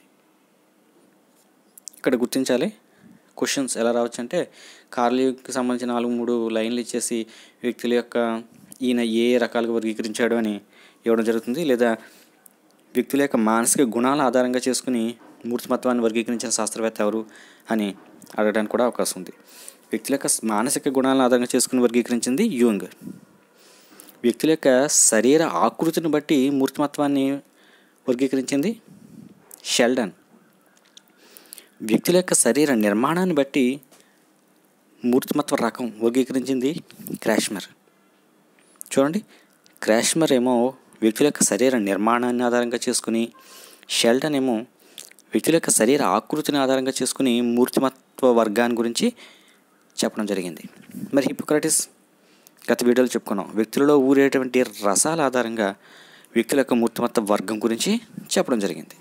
ఇక్కడ గుర్తించాలి క్వశ్చన్స్ ఎలా రావచ్చు అంటే కార్లయుగ్కి సంబంధించిన నాలుగు మూడు లైన్లు ఇచ్చేసి వ్యక్తుల యొక్క ఈయన ఏ రకాలుగా వర్గీకరించాడు అని ఇవ్వడం జరుగుతుంది లేదా వ్యక్తుల యొక్క మానసిక గుణాల ఆధారంగా చేసుకుని మూర్తిమత్వాన్ని వర్గీకరించిన శాస్త్రవేత్త ఎవరు అని అడగడానికి కూడా అవకాశం ఉంది వ్యక్తుల యొక్క మానసిక గుణాలను ఆధారంగా చేసుకుని వర్గీకరించింది యూంగ్ వ్యక్తుల యొక్క శరీర ఆకృతిని బట్టి మూర్తిమత్వాన్ని వర్గీకరించింది షెల్డన్ వ్యక్తుల యొక్క శరీర నిర్మాణాన్ని బట్టి మూర్తిమత్వ రకం వర్గీకరించింది క్రాష్మర్ చూడండి క్రాష్మర్ ఏమో వ్యక్తుల యొక్క శరీర నిర్మాణాన్ని ఆధారంగా చేసుకుని షెల్టన్ ఏమో వ్యక్తుల యొక్క శరీర ఆకృతిని ఆధారంగా చేసుకుని మూర్తిమత్వ వర్గాన్ని గురించి చెప్పడం జరిగింది మరి హిపోక్రటిస్ గత వీడియోలో చెప్పుకున్నాం వ్యక్తులలో ఊరేటువంటి రసాల ఆధారంగా వ్యక్తుల యొక్క మూర్తిమత్వ వర్గం గురించి చెప్పడం జరిగింది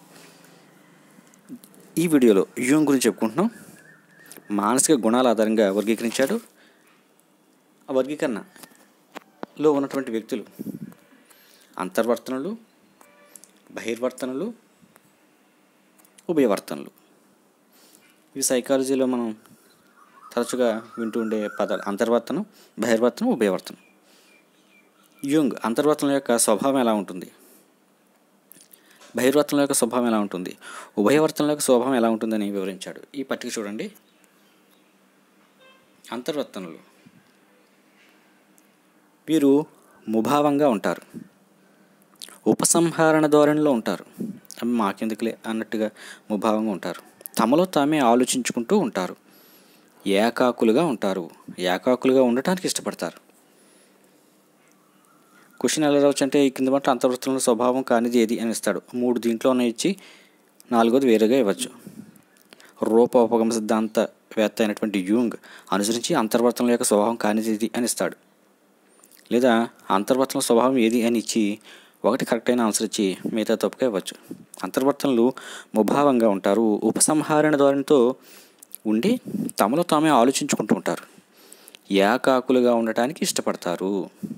ఈ వీడియోలో యూంగ్ గురించి చెప్పుకుంటున్నాం మానసిక గుణాల ఆధారంగా వర్గీకరించాడు ఆ వర్గీకరణలో ఉన్నటువంటి వ్యక్తులు అంతర్వర్తనలు బహిర్వర్తనలు ఉభయవర్తనలు ఇవి సైకాలజీలో మనం తరచుగా వింటూ ఉండే పదాలు అంతర్వర్తనం బహిర్వర్తనం ఉభయవర్తనం యుంగ్ అంతర్వర్తనం యొక్క స్వభావం ఎలా ఉంటుంది బహిర్వర్తనం యొక్క స్వభావం ఎలా ఉంటుంది ఉభయవర్తనం యొక్క స్వభావం ఎలా ఉంటుందని వివరించాడు ఈ పట్టిక చూడండి అంతర్వర్తనలు వీరు ముభావంగా ఉంటారు ఉపసంహరణ ధోరణిలో ఉంటారు అవి మాకెందుకులే అన్నట్టుగా ముభావంగా ఉంటారు తమలో తామే ఆలోచించుకుంటూ ఉంటారు ఏకాకులుగా ఉంటారు ఏకాకులుగా ఉండటానికి ఇష్టపడతారు క్వశ్చన్ ఎలా రావచ్చు అంటే ఈ కింద మాట అంతర్వృత్తంలో స్వభావం కానిది ఏది అని ఇస్తాడు మూడు దీంట్లోనే ఇచ్చి నాలుగోది వేరుగా ఇవ్వచ్చు రూపోపగమ సిద్ధాంత వేత్త అయినటువంటి యూంగ్ అనుసరించి అంతర్వర్తనల యొక్క స్వభావం కానిది ఏది అని ఇస్తాడు లేదా అంతర్వర్తన స్వభావం ఏది అని ఇచ్చి ఒకటి కరెక్ట్ అయిన ఆన్సర్ ఇచ్చి మిగతా తప్పుగా ఇవ్వచ్చు అంతర్వర్తనలు ముభావంగా ఉంటారు ఉపసంహరణ ధోరణితో ఉండి తమలో తామే ఆలోచించుకుంటూ ఉంటారు ఏకాకులుగా ఉండటానికి ఇష్టపడతారు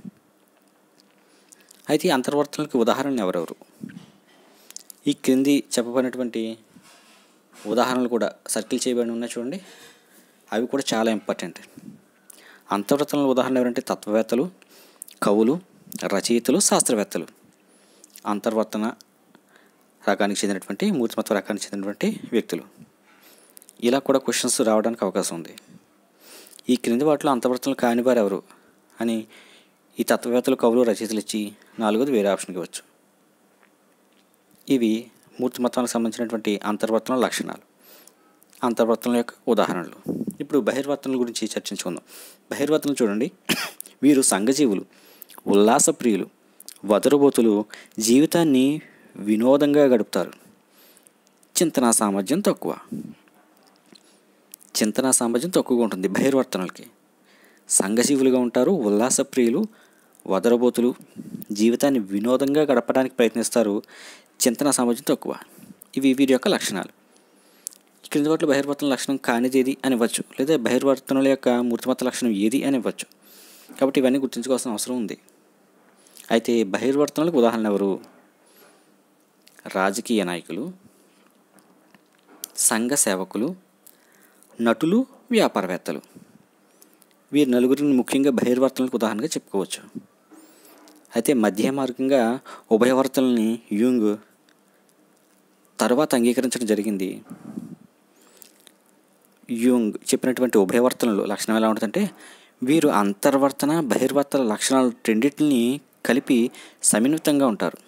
అయితే ఈ అంతర్వర్తనలకు ఉదాహరణలు ఎవరెవరు ఈ క్రింది చెప్పబడినటువంటి ఉదాహరణలు కూడా సర్కిల్ చేయబడి ఉన్నాయి చూడండి అవి కూడా చాలా ఇంపార్టెంట్ అంతర్వర్తనల ఉదాహరణ ఎవరంటే తత్వవేత్తలు కవులు రచయితలు శాస్త్రవేత్తలు అంతర్వర్తన రకానికి చెందినటువంటి మూర్తిమత్వ రకానికి చెందినటువంటి వ్యక్తులు ఇలా కూడా క్వశ్చన్స్ రావడానికి అవకాశం ఉంది ఈ క్రింది వాటిలో అంతర్వర్తనలు కానివారు ఎవరు అని ఈ తత్వవేత్తలు కవులు రచయితలు ఇచ్చి నాలుగోది వేరే ఆప్షన్కి ఇవ్వచ్చు ఇవి మూర్తిమత్వానికి సంబంధించినటువంటి అంతర్వర్తన లక్షణాలు అంతర్వర్తనల యొక్క ఉదాహరణలు ఇప్పుడు బహిర్వర్తనల గురించి చర్చించుకుందాం బహిర్వర్తనలు చూడండి వీరు సంఘజీవులు ఉల్లాసప్రియులు వదరుబోతులు జీవితాన్ని వినోదంగా గడుపుతారు చింతనా సామర్థ్యం తక్కువ చింతనా సామర్థ్యం తక్కువగా ఉంటుంది బహిర్వర్తనలకి సంఘజీవులుగా ఉంటారు ఉల్లాసప్రియులు వదరబోతులు జీవితాన్ని వినోదంగా గడపడానికి ప్రయత్నిస్తారు చింతన సామర్థ్యం తక్కువ ఇవి వీరి యొక్క లక్షణాలు క్రింది వాటిలో బహిర్వర్తన లక్షణం కానిది ఏది అని ఇవ్వచ్చు లేదా బహిర్వర్తనల యొక్క మూర్తిమత్త లక్షణం ఏది అని ఇవ్వచ్చు కాబట్టి ఇవన్నీ గుర్తుంచుకోవాల్సిన అవసరం ఉంది అయితే బహిర్వర్తనలకు ఉదాహరణ ఎవరు రాజకీయ నాయకులు సంఘ సేవకులు నటులు వ్యాపారవేత్తలు వీరి నలుగురిని ముఖ్యంగా బహిర్వర్తనలకు ఉదాహరణగా చెప్పుకోవచ్చు అయితే మధ్య మార్గంగా ఉభయవర్తనల్ని యూంగ్ తర్వాత అంగీకరించడం జరిగింది యూంగ్ చెప్పినటువంటి ఉభయవర్తనలు లక్షణం ఎలా ఉంటుందంటే వీరు అంతర్వర్తన బహిర్వర్తన లక్షణాలు రెండింటిని కలిపి సమిన్వితంగా ఉంటారు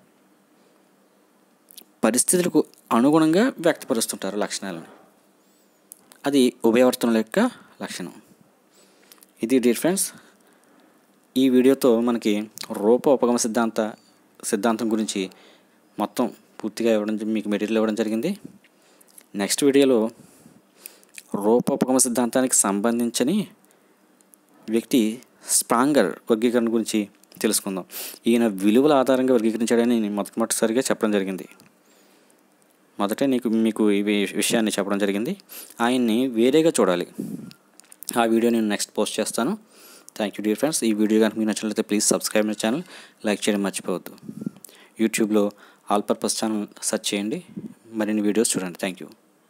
పరిస్థితులకు అనుగుణంగా వ్యక్తపరుస్తుంటారు లక్షణాలను అది ఉభయవర్తనుల యొక్క లక్షణం ఇది డియర్ ఫ్రెండ్స్ ఈ వీడియోతో మనకి రూప ఉపగమ సిద్ధాంత సిద్ధాంతం గురించి మొత్తం పూర్తిగా ఇవ్వడం మీకు మెటీరియల్ ఇవ్వడం జరిగింది నెక్స్ట్ వీడియోలో రూప ఉపగమ సిద్ధాంతానికి సంబంధించని వ్యక్తి స్ప్రాంగర్ వర్గీకరణ గురించి తెలుసుకుందాం ఈయన విలువల ఆధారంగా వర్గీకరించాడని నేను మొట్టమొదటిసారిగా చెప్పడం జరిగింది మొదట నీకు మీకు ఈ వి- విషయాన్ని చెప్పడం జరిగింది ఆయన్ని వేరేగా చూడాలి ఆ వీడియో నేను నెక్స్ట్ పోస్ట్ చేస్తాను థ్యాంక్ యూ డియర్ ఫ్రెండ్స్ ఈ వీడియో కనుక మీకు నచ్చినట్లయితే please subscribe my channel like చేయడం మర్చిపోవద్దు యూట్యూబ్లో ఆల్ పర్పస్ ఛానల్ సెర్చ్ చేయండి మరిన్ని వీడియోస్ చూడండి thank you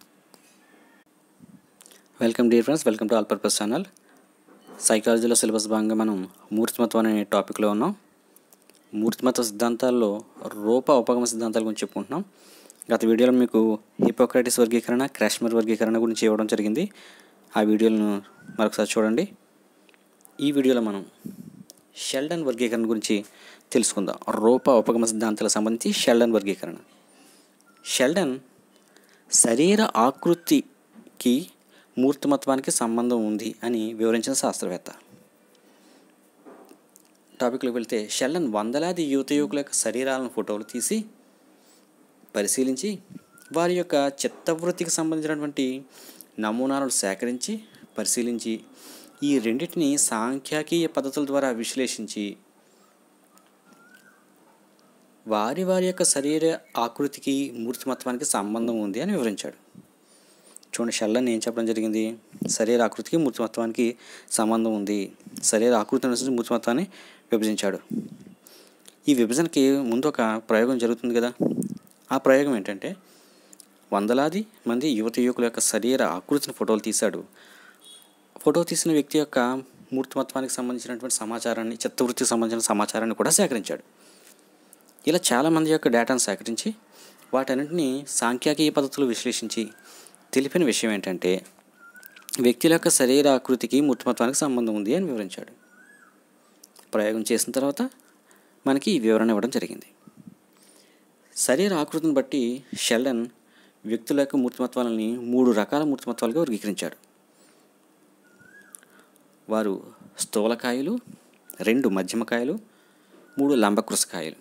welcome dear friends welcome to all purpose channel సైకాలజీలో సిలబస్ భాగంగా మనం మూర్తిమత్వం అనే టాపిక్లో ఉన్నాం మూర్తిమత్వ సిద్ధాంతాల్లో రూప ఉపగమ సిద్ధాంతాల గురించి చెప్పుకుంటున్నాం గత వీడియోలో మీకు హిపోక్రటిస్ వర్గీకరణ క్రాష్మర్ వర్గీకరణ గురించి ఇవ్వడం జరిగింది ఆ వీడియోలను మరొకసారి చూడండి ఈ వీడియోలో మనం షెల్డన్ వర్గీకరణ గురించి తెలుసుకుందాం రూప ఉపగమ సిద్ధాంతాలకు సంబంధించి షెల్డన్ వర్గీకరణ షెల్డన్ శరీర ఆకృతికి మూర్తిమత్వానికి సంబంధం ఉంది అని వివరించిన శాస్త్రవేత్త టాపిక్లోకి వెళ్తే షెల్డన్ వందలాది యువత యువకుల యొక్క శరీరాలను ఫోటోలు తీసి పరిశీలించి వారి యొక్క చిత్తవృత్తికి సంబంధించినటువంటి నమూనాలను సేకరించి పరిశీలించి ఈ రెండింటిని సాంఖ్యాకీయ పద్ధతుల ద్వారా విశ్లేషించి వారి వారి యొక్క శరీర ఆకృతికి మూర్తిమత్వానికి సంబంధం ఉంది అని వివరించాడు చూడండి షెల్లని ఏం చెప్పడం జరిగింది శరీర ఆకృతికి మూర్తిమత్వానికి సంబంధం ఉంది శరీర ఆకృతి అనుసరించి మూర్తిమత్వాన్ని విభజించాడు ఈ విభజనకి ముందు ఒక ప్రయోగం జరుగుతుంది కదా ఆ ప్రయోగం ఏంటంటే వందలాది మంది యువత యువకుల యొక్క శరీర ఆకృతిని ఫోటోలు తీశాడు ఫోటో తీసిన వ్యక్తి యొక్క మూర్తిమత్వానికి సంబంధించినటువంటి సమాచారాన్ని చిత్తవృత్తికి సంబంధించిన సమాచారాన్ని కూడా సేకరించాడు ఇలా చాలామంది యొక్క డేటాను సేకరించి వాటన్నింటినీ సాంఖ్యాకీయ పద్ధతులు విశ్లేషించి తెలిపిన విషయం ఏంటంటే వ్యక్తుల యొక్క శరీర ఆకృతికి మూర్తిమత్వానికి సంబంధం ఉంది అని వివరించాడు ప్రయోగం చేసిన తర్వాత మనకి ఈ వివరణ ఇవ్వడం జరిగింది శరీర ఆకృతిని బట్టి షెల్డన్ వ్యక్తుల యొక్క మూర్తిమత్వాలని మూడు రకాల మూర్తిమత్వాలుగా వర్గీకరించాడు వారు స్థూలకాయలు రెండు మధ్యమకాయలు మూడు లంబకృసకాయలు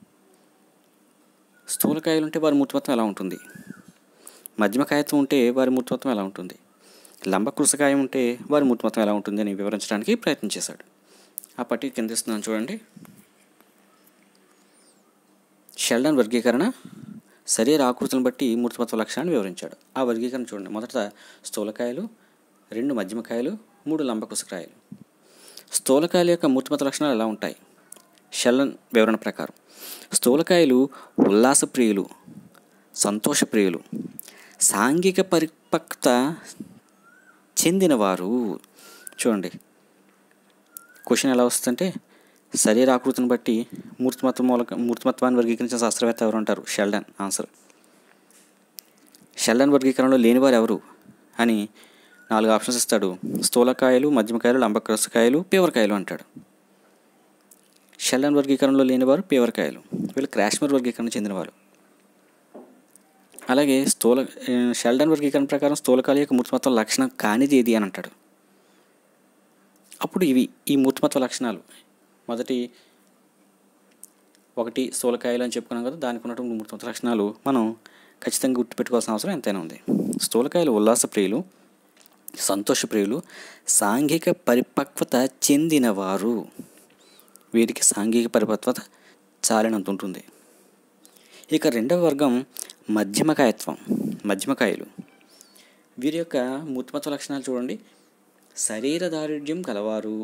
స్థూలకాయలు ఉంటే వారి మూర్తిమత్వం ఎలా ఉంటుంది మధ్యమకాయత్వం ఉంటే వారి మూర్తిమత్వం ఎలా ఉంటుంది లంబకృసకాయం ఉంటే వారి మూర్తిమత్వం ఎలా ఉంటుంది అని వివరించడానికి ప్రయత్నం చేశాడు ఆ పట్టి కింద ఇస్తున్నాను చూడండి షెల్డన్ వర్గీకరణ శరీర ఆకృతులను బట్టి మూర్తిమత్వ లక్షణాన్ని వివరించాడు ఆ వర్గీకరణ చూడండి మొదట స్థూలకాయలు రెండు మధ్యమకాయలు మూడు లంబకుశకాయలు స్థూలకాయల యొక్క మూర్తిమత్వ లక్షణాలు ఎలా ఉంటాయి షెల్లన్ వివరణ ప్రకారం స్థూలకాయలు ఉల్లాసప్రియులు సంతోషప్రియులు సాంఘిక పరిపక్వత చెందినవారు చూడండి క్వశ్చన్ ఎలా వస్తుందంటే శరీర ఆకృతిని బట్టి మూర్తిమత్వ మూలక మూర్తిమత్వాన్ని వర్గీకరించిన శాస్త్రవేత్త ఎవరు అంటారు షెల్డన్ ఆన్సర్ షెల్డన్ వర్గీకరణలో లేనివారు ఎవరు అని నాలుగు ఆప్షన్స్ ఇస్తాడు స్థూలకాయలు మధ్యమకాయలు లంబకరసకాయలు పేవరకాయలు అంటాడు షెల్డన్ వర్గీకరణలో లేనివారు పేవరకాయలు వీళ్ళు క్రాష్మర్ వర్గీకరణ చెందినవారు అలాగే స్థూల ఆ, షెల్డన్ వర్గీకరణ ప్రకారం స్థూలకాల యొక్క మూర్తిమత్వం లక్షణం కానిది ఏది అని అంటాడు అప్పుడు ఇవి ఈ మూర్తిమత్వ లక్షణాలు మొదటి ఒకటి స్థూలకాయలు అని చెప్పుకున్నాం కదా దానికి ఉన్నటువంటి మూర్తిమత్వ లక్షణాలు మనం ఖచ్చితంగా గుర్తుపెట్టుకోవాల్సిన అవసరం ఎంతైనా ఉంది స్థూలకాయలు ఉల్లాసప్రియులు సంతోషప్రియులు సాంఘిక పరిపక్వత చెందినవారు వీరికి సాంఘిక పరిపక్వత చాలినంత ఉంటుంది ఇక రెండవ వర్గం మధ్యమకాయత్వం మధ్యమకాయలు వీరి యొక్క మూర్తిమత్వ లక్షణాలు చూడండి శరీర దారుఢ్యం కలవారు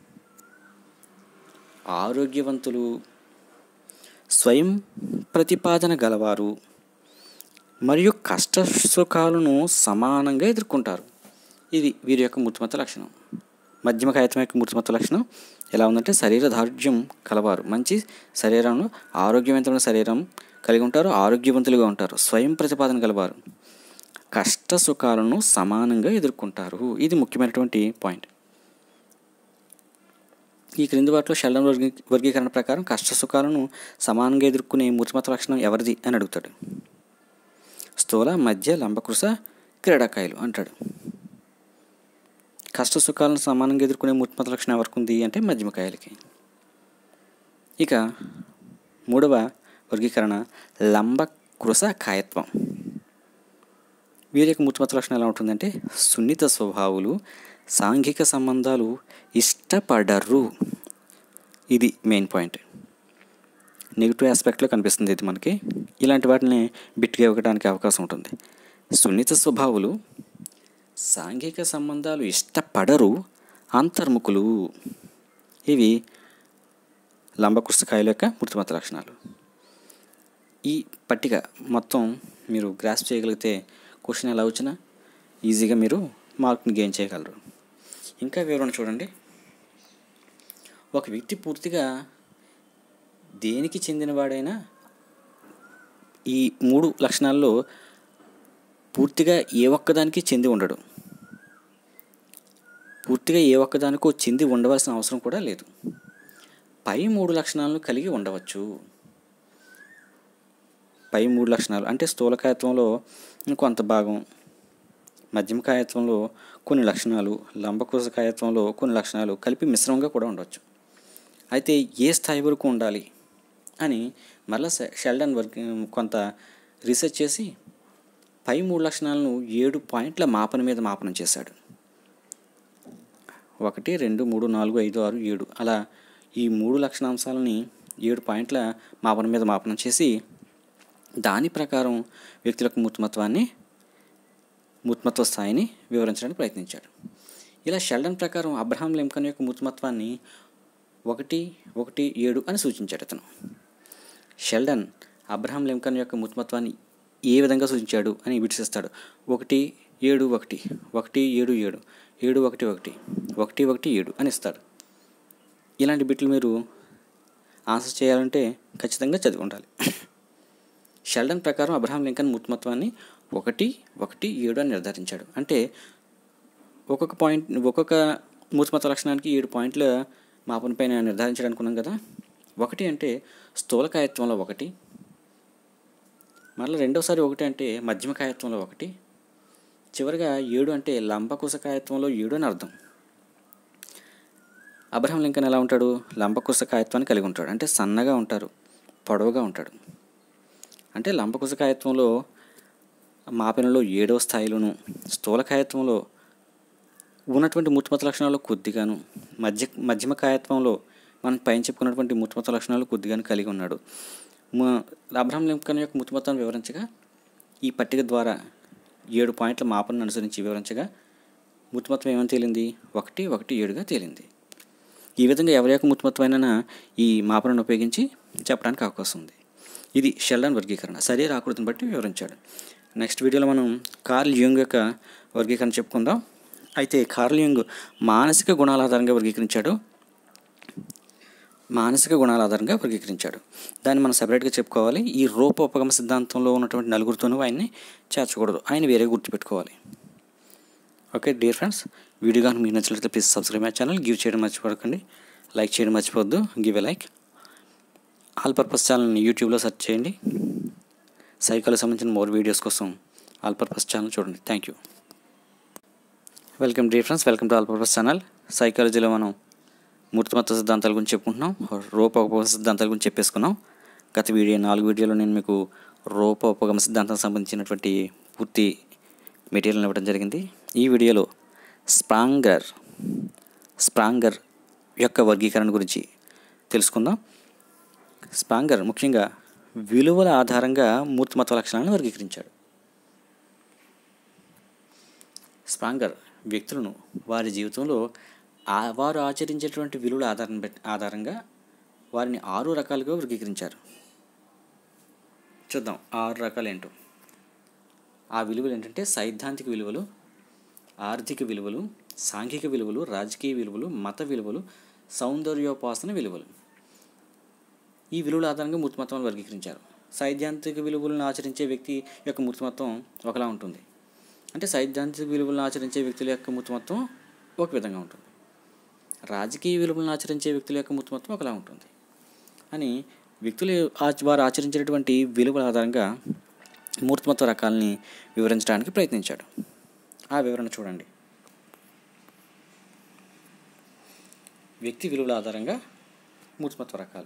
ఆరోగ్యవంతులు స్వయం ప్రతిపాదన గలవారు మరియు కష్ట సుఖాలను సమానంగా ఎదుర్కొంటారు ఇది వీరి యొక్క మూర్తిమత్వ లక్షణం మధ్యమ కాయత్వం యొక్క మూర్తిమత్వ లక్షణం ఎలా ఉందంటే శరీర దారుఢ్యం కలవారు మంచి శరీరంలో ఆరోగ్యవంతమైన శరీరం కలిగి ఉంటారు ఆరోగ్యవంతులుగా ఉంటారు స్వయం ప్రతిపాదన గలవారు కష్ట సుఖాలను సమానంగా ఎదుర్కొంటారు ఇది ముఖ్యమైనటువంటి పాయింట్ ఈ క్రింది వాటిలో షెల్డన్ వర్గీ వర్గీకరణ ప్రకారం కష్ట సుఖాలను సమానంగా ఎదుర్కొనే మూర్తిమత లక్షణం ఎవరిది అని అడుగుతాడు స్థూల మధ్య లంబకృశ క్రీడాకాయలు అంటాడు కష్ట సుఖాలను సమానంగా ఎదుర్కొనే మూర్తిమత లక్షణం ఎవరికి ఉంది అంటే మధ్యమకాయలకి ఇక మూడవ వర్గీకరణ లంబకృశ కాయత్వం వీరి యొక్క మూర్తిమత లక్షణం ఎలా ఉంటుందంటే సున్నిత స్వభావులు సాంఘిక సంబంధాలు ఇష్టపడరు ఇది మెయిన్ పాయింట్ నెగిటివ్ ఆస్పెక్ట్లో కనిపిస్తుంది ఇది మనకి ఇలాంటి వాటిని బిట్గా ఇవ్వడానికి అవకాశం ఉంటుంది సున్నిత స్వభావులు సాంఘిక సంబంధాలు ఇష్టపడరు అంతర్ముఖులు ఇవి లంబకృష్ణకాయల యొక్క మూర్తిమత లక్షణాలు ఈ పట్టిక మొత్తం మీరు గ్రాస్ప్ చేయగలిగితే క్వశ్చన్ ఎలా వచ్చినా ఈజీగా మీరు మార్క్ని గెయిన్ చేయగలరు ఇంకా వివరణ చూడండి ఒక వ్యక్తి పూర్తిగా దేనికి చెందినవాడైనా ఈ మూడు లక్షణాల్లో పూర్తిగా ఏ ఒక్కదానికి చెంది ఉండడు పూర్తిగా ఏ ఒక్కదానికో చెంది ఉండవలసిన అవసరం కూడా లేదు పై మూడు లక్షణాలను కలిగి ఉండవచ్చు పై మూడు లక్షణాలు అంటే స్థూలకాయత్వంలో కొంత భాగం మధ్యమకాయత్వంలో కొన్ని లక్షణాలు లంబకోశకాయత్వంలో కొన్ని లక్షణాలు కలిపి మిశ్రమంగా కూడా ఉండవచ్చు అయితే ఏ స్థాయి వరకు ఉండాలి అని మరలా షెల్డన్ వర్క్ కొంత రీసెర్చ్ చేసి పై మూడు లక్షణాలను ఏడు పాయింట్ల మాపన మీద మాపనం చేశాడు ఒకటి రెండు మూడు నాలుగు ఐదు ఆరు ఏడు అలా ఈ మూడు లక్షణాంశాలని ఏడు పాయింట్ల మాపన మీద మాపనం చేసి దాని ప్రకారం వ్యక్తులకు మూర్తిమత్వాన్ని మూర్తిమత్వ స్థాయిని వివరించడానికి ప్రయత్నించాడు ఇలా షెల్డన్ ప్రకారం అబ్రహాం లింకన్ యొక్క మూర్తిమత్వాన్ని ఒకటి ఒకటి ఏడు అని సూచించాడు అతను షెల్డన్ అబ్రహాం లింకన్ యొక్క మూర్తిమత్వాన్ని ఏ విధంగా సూచించాడు అని విడిసిస్తాడు ఒకటి ఏడు ఒకటి ఒకటి ఏడు ఏడు ఏడు ఒకటి ఒకటి ఒకటి ఒకటి ఏడు అని ఇస్తాడు ఇలాంటి బిట్లు మీరు ఆన్సర్ చేయాలంటే ఖచ్చితంగా చదివి ఉండాలి షెల్డన్ ప్రకారం అబ్రహాం లింకన్ మూర్తిమత్వాన్ని ఒకటి ఒకటి ఏడు అని నిర్ధారించాడు అంటే ఒక్కొక్క పాయింట్ ఒక్కొక్క మూర్తిమత్వ లక్షణానికి ఏడు పాయింట్ల మాపన పైన నిర్ధారించాడు అనుకున్నాం కదా ఒకటి అంటే స్థూలకాయత్వంలో ఒకటి మరలా రెండోసారి ఒకటి అంటే మధ్యమకాయత్వంలో ఒకటి చివరిగా ఏడు అంటే లంబకుశకాయత్వంలో ఏడు అని అర్థం అబ్రహం లింకన్ ఎలా ఉంటాడు లంబకుశకాయత్వాన్ని కలిగి ఉంటాడు అంటే సన్నగా ఉంటారు పొడవుగా ఉంటాడు అంటే లంబకుశకాయత్వంలో మాపనలో ఏడవ స్థాయిలోను స్థూలకాయత్వంలో ఉన్నటువంటి మూర్తిమత లక్షణాలు కొద్దిగాను మధ్య మధ్యమ కాయత్వంలో మనం పైన చెప్పుకున్నటువంటి మూర్తిమత లక్షణాలు కొద్దిగాను కలిగి ఉన్నాడు అబ్రహం లింకన్ యొక్క మూర్తిమత్వాన్ని వివరించగా ఈ పట్టిక ద్వారా ఏడు పాయింట్ల మాపనను అనుసరించి వివరించగా మూర్తిమత్వం ఏమని తేలింది ఒకటి ఒకటి ఏడుగా తేలింది ఈ విధంగా ఎవరి యొక్క మూర్తిమత్వమైనా ఈ మాపనను ఉపయోగించి చెప్పడానికి అవకాశం ఉంది ఇది షెల్డన్ వర్గీకరణ శరీర ఆకృతిని బట్టి వివరించాడు నెక్స్ట్ వీడియోలో మనం కార్ల్ యూంగ్ యొక్క వర్గీకరణ చెప్పుకుందాం అయితే కార్ల్ యూంగ్ మానసిక గుణాల ఆధారంగా వర్గీకరించాడు మానసిక గుణాల ఆధారంగా వర్గీకరించాడు దాన్ని మనం సపరేట్గా చెప్పుకోవాలి ఈ రూపోపగమ సిద్ధాంతంలో ఉన్నటువంటి నలుగురితోనూ ఆయన్ని చేర్చకూడదు ఆయన వేరే గుర్తుపెట్టుకోవాలి ఓకే డియర్ ఫ్రెండ్స్ వీడియో కానీ మీకు నచ్చినట్లయితే please subscribe my channel give చేయడం మర్చిపోకండి లైక్ చేయడం మర్చిపోవద్దు give a like all purpose ఛానల్ని యూట్యూబ్లో సెర్చ్ చేయండి సైకాలజీ సంబంధించిన మోర్ వీడియోస్ కోసం ఆల్ పర్పస్ ఛానల్ చూడండి thank you welcome dear friends welcome to all purpose channel సైకాలజీలో మనం మూర్తిమత్వ సిద్ధాంతాల గురించి చెప్పుకుంటున్నాం రూపోపగమ సిద్ధాంతాల గురించి చెప్పేసుకున్నాం గత వీడియో నాలుగు వీడియోలో నేను మీకు రూపోపగమ సిద్ధాంతానికి సంబంధించినటువంటి పూర్తి మెటీరియల్ ఇవ్వడం జరిగింది ఈ వీడియోలో స్ప్రాంగర్ స్ప్రాంగర్ యొక్క వర్గీకరణ గురించి తెలుసుకుందాం స్పాంగర్ ముఖ్యంగా విలువల ఆధారంగా మూర్తిమత్వ లక్షణాలను వర్గీకరించాడు స్పాంగర్ వ్యక్తులను వారి జీవితంలో ఆ వారు ఆచరించేటువంటి విలువల ఆధారం బట్టి ఆధారంగా వారిని ఆరు రకాలుగా వర్గీకరించారు చూద్దాం ఆరు రకాలు ఏంటో ఆ విలువలు ఏంటంటే సైద్ధాంతిక విలువలు ఆర్థిక విలువలు సాంఘిక విలువలు రాజకీయ విలువలు మత విలువలు సౌందర్యోపాసన విలువలు ఈ విలువల ఆధారంగా మూర్తిమత్వాన్ని వర్గీకరించారు సైద్ధాంతిక విలువలను ఆచరించే వ్యక్తి యొక్క మూర్తిమత్వం ఒకలా ఉంటుంది అంటే సైద్ధాంతిక విలువలను ఆచరించే వ్యక్తుల యొక్క మూర్తిమత్వం ఒక విధంగా ఉంటుంది రాజకీయ విలువలను ఆచరించే వ్యక్తుల యొక్క మూర్తిమత్వం ఒకలా ఉంటుంది అని వ్యక్తులు ఆచ- వారు ఆచరించేటువంటి విలువల ఆధారంగా మూర్తిమత్వ రకాలని వివరించడానికి ప్రయత్నించాడు ఆ వివరణ చూడండి వ్యక్తి విలువల ఆధారంగా మూర్తిమత్వ రకాలు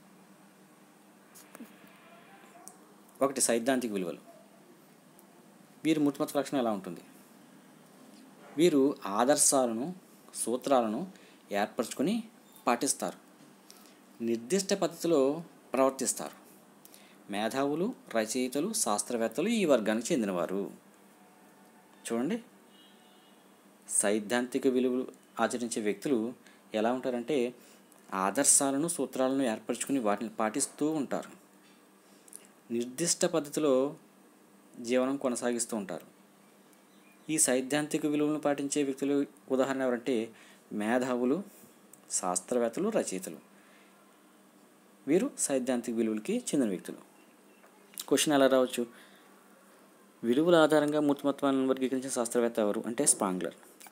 ఒకటి సైద్ధాంతిక విలువలు వీరి మూర్తిమత్వ లక్షణం ఎలా ఉంటుంది వీరు ఆదర్శాలను సూత్రాలను ఏర్పరచుకొని పాటిస్తారు నిర్దిష్ట పద్ధతిలో ప్రవర్తిస్తారు మేధావులు రచయితలు శాస్త్రవేత్తలు ఈ వర్గానికి చెందినవారు చూడండి సైద్ధాంతిక విలువలు ఆచరించే వ్యక్తులు ఎలా ఉంటారంటే ఆదర్శాలను సూత్రాలను ఏర్పరచుకుని వాటిని పాటిస్తూ ఉంటారు నిర్దిష్ట పద్ధతిలో జీవనం కొనసాగిస్తూ ఉంటారు ఈ సైద్ధాంతిక విలువలను పాటించే వ్యక్తులు ఉదాహరణ ఎవరంటే మేధావులు శాస్త్రవేత్తలు రచయితలు వీరు సైద్ధాంతిక విలువలకి చెందిన వ్యక్తులు క్వశ్చన్ ఎలా రావచ్చు విలువల ఆధారంగా మూర్తిమత్వాన్ని వర్గీకరించిన శాస్త్రవేత్త ఎవరు అంటే స్పాంగ్లర్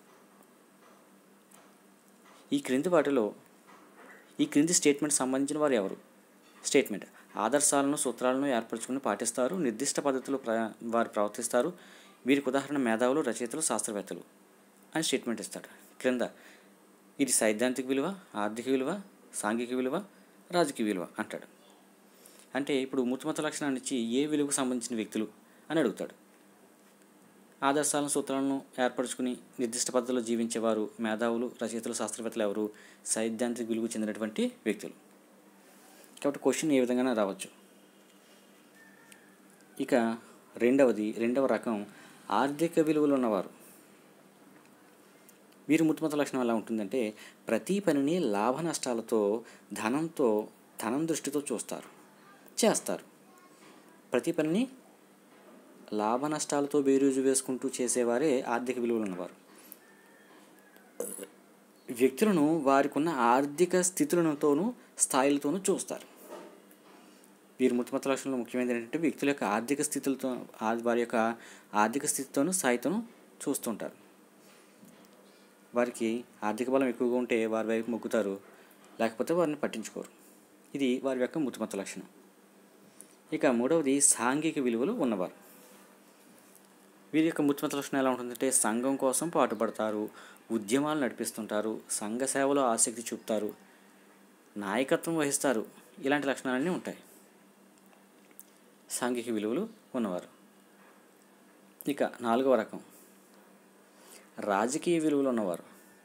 ఈ క్రింది వాటిలో ఈ క్రింది స్టేట్మెంట్ సంబంధించిన వారు ఎవరు స్టేట్మెంట్ ఆదర్శాలను సూత్రాలను ఏర్పరచుకుని పాటిస్తారు నిర్దిష్ట పద్ధతిలో ప్ర వారు ప్రవర్తిస్తారు వీరికి ఉదాహరణ మేధావులు రచయితలు శాస్త్రవేత్తలు అని స్టేట్మెంట్ ఇస్తాడు క్రింద ఇది సైద్ధాంతిక విలువ ఆర్థిక విలువ సాంఘిక విలువ రాజకీయ విలువ అంటాడు అంటే ఇప్పుడు మూర్తిమత్వ లక్షణాన్ని ఇచ్చి ఏ విలువకు సంబంధించిన వ్యక్తులు అని అడుగుతాడు ఆదర్శాలను సూత్రాలను ఏర్పరచుకుని నిర్దిష్ట పద్ధతిలో జీవించేవారు మేధావులు రచయితలు శాస్త్రవేత్తలు ఎవరు సైద్ధాంతిక విలువకు చెందినటువంటి వ్యక్తులు కాబట్టి క్వశ్చన్ ఏ విధంగానే రావచ్చు ఇక రెండవది రెండవ రకం ఆర్థిక విలువలు ఉన్నవారు వీరి మూర్తిమత్వ లక్షణం ఎలా ఉంటుందంటే ప్రతి పనిని లాభ నష్టాలతో ధనంతో ధనం దృష్టితో చూస్తారు చేస్తారు ప్రతి పనిని లాభ నష్టాలతో బేరీజు వేసుకుంటూ చేసేవారే ఆర్థిక విలువలు ఉన్నవారు వ్యక్తులను వారికి ఉన్న ఆర్థిక స్థితులతోనూ స్థాయిలతోనూ చూస్తారు వీరి మూర్తిమత్వ లక్షణంలో ముఖ్యమైనది ఏంటంటే వ్యక్తుల యొక్క ఆర్థిక స్థితులతో ఆ- వారి యొక్క ఆర్థిక స్థితితోనూ స్థాయితోనూ చూస్తుంటారు వారికి ఆర్థిక బలం ఎక్కువగా ఉంటే వారి వైపు మొగ్గుతారు లేకపోతే వారిని పట్టించుకోరు ఇది వారి యొక్క మూర్తిమత్వ లక్షణం ఇక మూడవది సాంఘిక విలువలు ఉన్నవారు వీరి యొక్క మూర్తిమత్వ లక్షణం ఎలా ఉంటుందంటే సంఘం కోసం పాటుపడతారు ఉద్యమాలు నడిపిస్తుంటారు సంఘ సేవలో ఆసక్తి చూపుతారు నాయకత్వం వహిస్తారు ఇలాంటి లక్షణాలన్నీ ఉంటాయి సాంఘిక విలువలు ఉన్నవారు ఇక నాలుగవ రకం రాజకీయ విలువలు ఉన్నవారు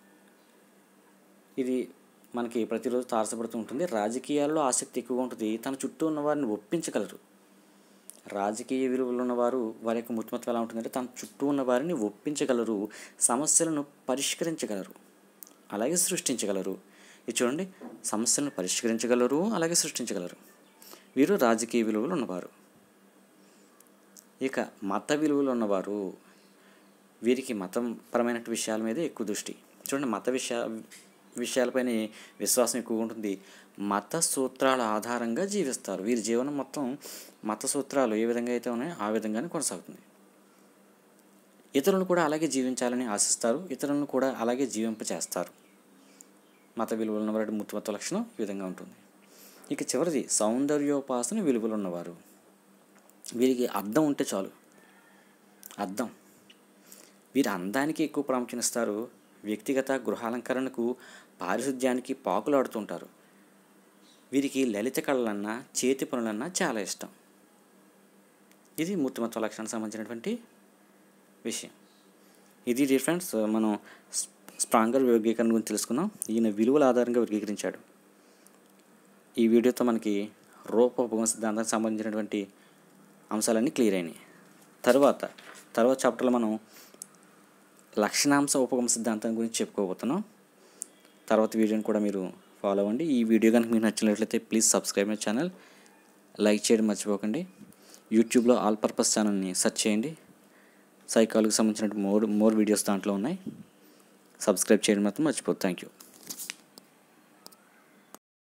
ఇది మనకి ప్రతిరోజు తారసపడుతూ ఉంటుంది రాజకీయాల్లో ఆసక్తి ఎక్కువగా ఉంటుంది తన చుట్టూ ఉన్న వారిని ఒప్పించగలరు రాజకీయ విలువలు ఉన్నవారు వారి యొక్క మూర్తిమత్వం ఎలా ఉంటుందంటే తన చుట్టూ ఉన్న వారిని ఒప్పించగలరు సమస్యలను పరిష్కరించగలరు అలాగే సృష్టించగలరు ఇది చూడండి సమస్యలను పరిష్కరించగలరు అలాగే సృష్టించగలరు వీరు రాజకీయ విలువలు ఉన్నవారు ఇక మత విలువలు ఉన్నవారు వీరికి మతం పరమైన విషయాల మీద ఎక్కువ దృష్టి చూడండి మత విషయ విషయాలపైన విశ్వాసం ఎక్కువగా ఉంటుంది మత సూత్రాల ఆధారంగా జీవిస్తారు వీరి జీవనం మొత్తం మత సూత్రాలు ఏ విధంగా అయితే ఉన్నాయో ఆ విధంగానే కొనసాగుతుంది ఇతరులను కూడా అలాగే జీవించాలని ఆశిస్తారు ఇతరులను కూడా అలాగే జీవింపచేస్తారు మత విలువలు ఉన్నవారి మూర్తిమత్వ లక్షణం ఈ విధంగా ఉంటుంది ఇక చివరిది సౌందర్యోపాసన విలువలు ఉన్నవారు వీరికి అద్దం ఉంటే చాలు అద్దం వీరు అందానికి ఎక్కువ ప్రాముఖ్యత ఇస్తారు వ్యక్తిగత గృహాలంకరణకు పారిశుద్ధ్యానికి పాకులాడుతుంటారు వీరికి లలిత కళలన్నా చేతి పనులన్నా చాలా ఇష్టం ఇది మూర్తిమత్వ లక్షణానికి సంబంధించినటువంటి విషయం ఇది డిఫరెన్స్ మనం స్ట్రాంగర్ వర్గీకరణ గురించి తెలుసుకున్నాం ఈయన విలువల ఆధారంగా వర్గీకరించాడు ఈ వీడియోతో మనకి రూప ఉపగమ సిద్ధాంతానికి సంబంధించినటువంటి అంశాలన్నీ క్లియర్ అయినాయి తర్వాత తర్వాత చాప్టర్లో మనం లక్షణాంశ ఉపగమ సిద్ధాంతం గురించి చెప్పుకోబోతున్నాం తర్వాత వీడియోని కూడా మీరు ఫాలో అవ్వండి ఈ వీడియో కనుక మీకు నచ్చినట్లయితే please subscribe my channel like చేయడం మర్చిపోకండి యూట్యూబ్లో ఆల్ పర్పస్ ఛానల్ని సెర్చ్ చేయండి సైకాలజీకి సంబంధించిన మోర్ మోర్ వీడియోస్ దాంట్లో ఉన్నాయి సబ్స్క్రైబ్ చేయడం మాత్రం మర్చిపోదు థ్యాంక్ యూ